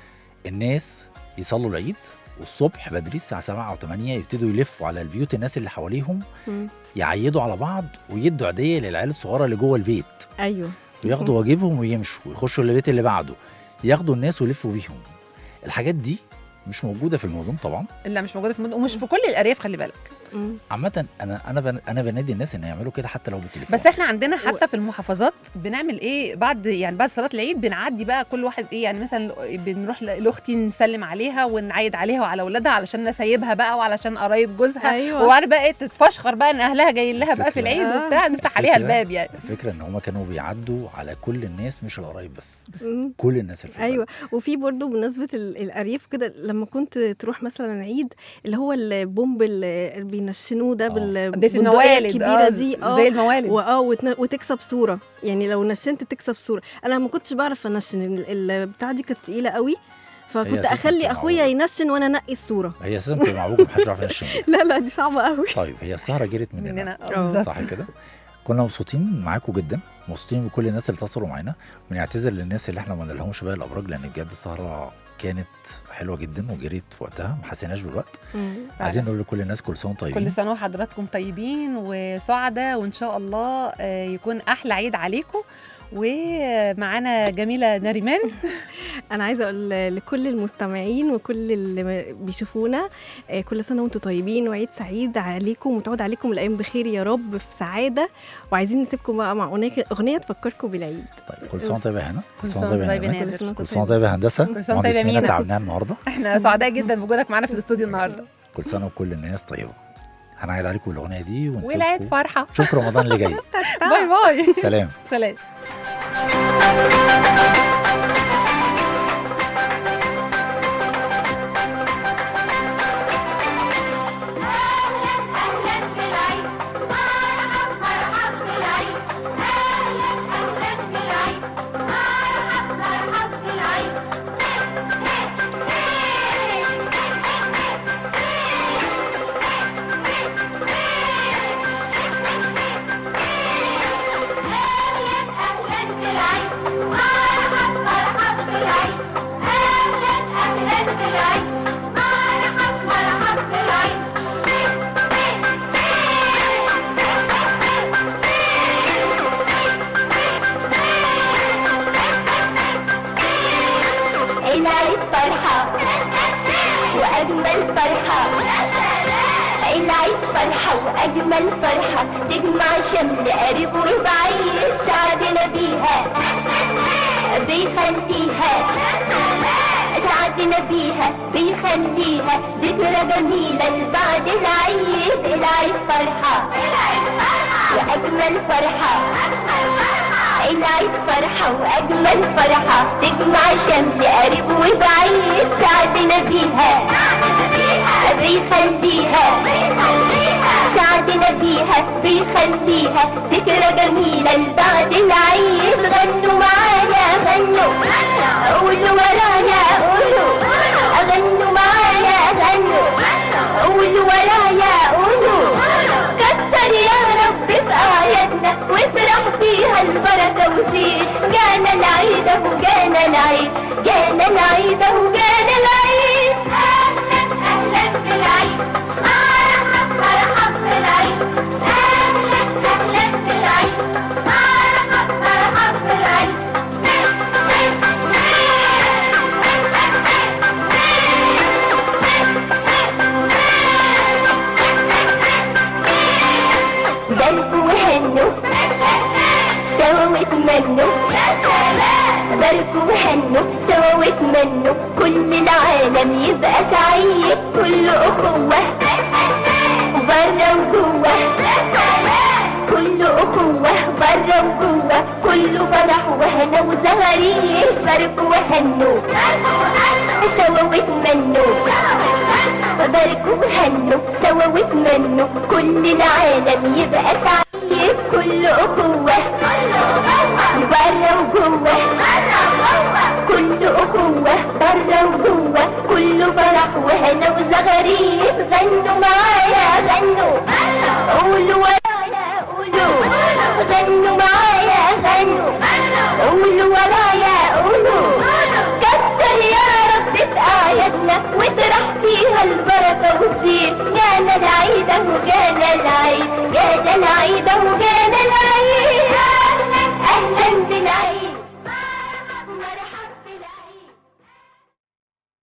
الناس يصلوا العيد والصبح بدري الساعه 7 او 8 يبتدوا يلفوا على البيوت الناس اللي حواليهم مم. يعيدوا على بعض ويدوا عيديه للعيال الصغيره اللي جوه البيت ايوه وياخدوا واجبهم ويمشوا ويخشوا البيت اللي بعده ياخدوا الناس ويلفوا بيهم الحاجات دي مش موجوده في المدن طبعا لا مش موجوده في المدن ومش في كل الارياف خلي بالك عامه انا انا بن انا بنادي الناس ان يعملوا كده حتى لو بالتليفون بس احنا عندنا حتى في المحافظات بنعمل ايه بعد يعني بعد صلاه العيد بنعدي بقى كل واحد ايه يعني مثلا بنروح ل- لاختي نسلم عليها ونعيد عليها وعلى اولادها علشان نسايبها بقى وعلشان قرايب جوزها أيوة. وبعد بقى ايه تتفشخر بقى ان اهلها جايين لها بقى في الفكرة- العيد آه. وبتاع نفتح عليها الفكرة- الباب يعني الفكره ان هم كانوا بيعدوا على كل الناس مش القرايب بس مم. كل الناس اللي في ايوه وفي برضو بمناسبه ال- الارياف كده لما كنت تروح مثلا عيد اللي هو البومب اللي اللي بينشنوه ده ده في بالبندقيه الموالد، الكبيره آه، دي زي الموالد. واه وتن- وتكسب صوره يعني لو نشنت تكسب صوره انا ما كنتش بعرف انشن ال- البتاع دي كانت تقيله قوي فكنت أساساً اخلي بتبقى اخويا ينشن وانا انقي الصوره هي اساسا بتبقى معوجه محدش يعرف ينشن لا لا دي صعبه قوي طيب هي السهره جرت مننا مننا، آه، بالظبط. صح كده كنا مبسوطين معاكم جدا مبسوطين بكل الناس اللي اتصلوا معانا بنعتذر للناس اللي احنا ما لهمش باقي الابراج لان بجد السهره كانت حلوه جدا وجريت في وقتها ما حسيناش بالوقت عايزين نقول لكل الناس كل سنه وانتم طيبين كل سنه وحضراتكم طيبين وسعداء وان شاء الله آه، يكون احلى عيد عليكم ومعانا جميله ناريمان انا عايزه اقول لكل المستمعين وكل اللي م- بيشوفونا آه، كل سنه وانتم طيبين وعيد سعيد عليكم وتعود عليكم الايام بخير يا رب في سعاده وعايزين نسيبكم بقى مع اغنيه اغنيه تفكركم بالعيد طيب كل سنه وانت طيبه يا هنا كل سنة وأنت طيب يا نادر. نادر. كل سنه وانت طيبه يا هندسه كل سنة وأنت مهندس طيب يا مينا مينا. تعبناها النهارده احنا سعداء جدا بوجودك معانا في الاستوديو النهارده كل سنه وكل الناس طيبه هنعيد عليكم الاغنيه دي ونسيبكم والعيد فرحه شوف رمضان اللي جاي باي باي سلام. سلام العيد فرحة وأجمل فرحة العيد فرحة وأجمل فرحة تجمع شمل قريب وبعيد سعدنا بيها بيخليها سعدنا بيها بيخليها ذكرى جميلة لبعد العيد العيد فرحة وأجمل فرحة العيد فرحة وأجمل فرحة تجمع شمل قريب وبعيد سعدنا بيها بيخليها سعدنا بيها بيخليها ذكرى جميلة لبعد العيد غنوا معانا غنوا قولوا ورانا قولوا غنوا معانا غنوا قولوا ورايا قولوا جانا العيد جانا العيد اهو جانا العيد اهلا اهلا بالعيد مرحب مرحب بالعيد اهلا اهلا بالعيد مرحب مرحب بالعيد باركوا وهنوا سوا واتمنوا باركوا وهنوا سوا واتمنوا كل العالم يبقى سعيد كل أخوة برا وجوه كل أخوة برا وجوه كله فرح وهنا وزغاريد باركوا وهنوا سوا واتمنوا باركوا وهنوا سوا واتمنوا كل العالم يبقى سعيد كل أخوة برا وجوه كل أخوة برا وجوه كله فرح وهنا وزغاريد غنوا معانا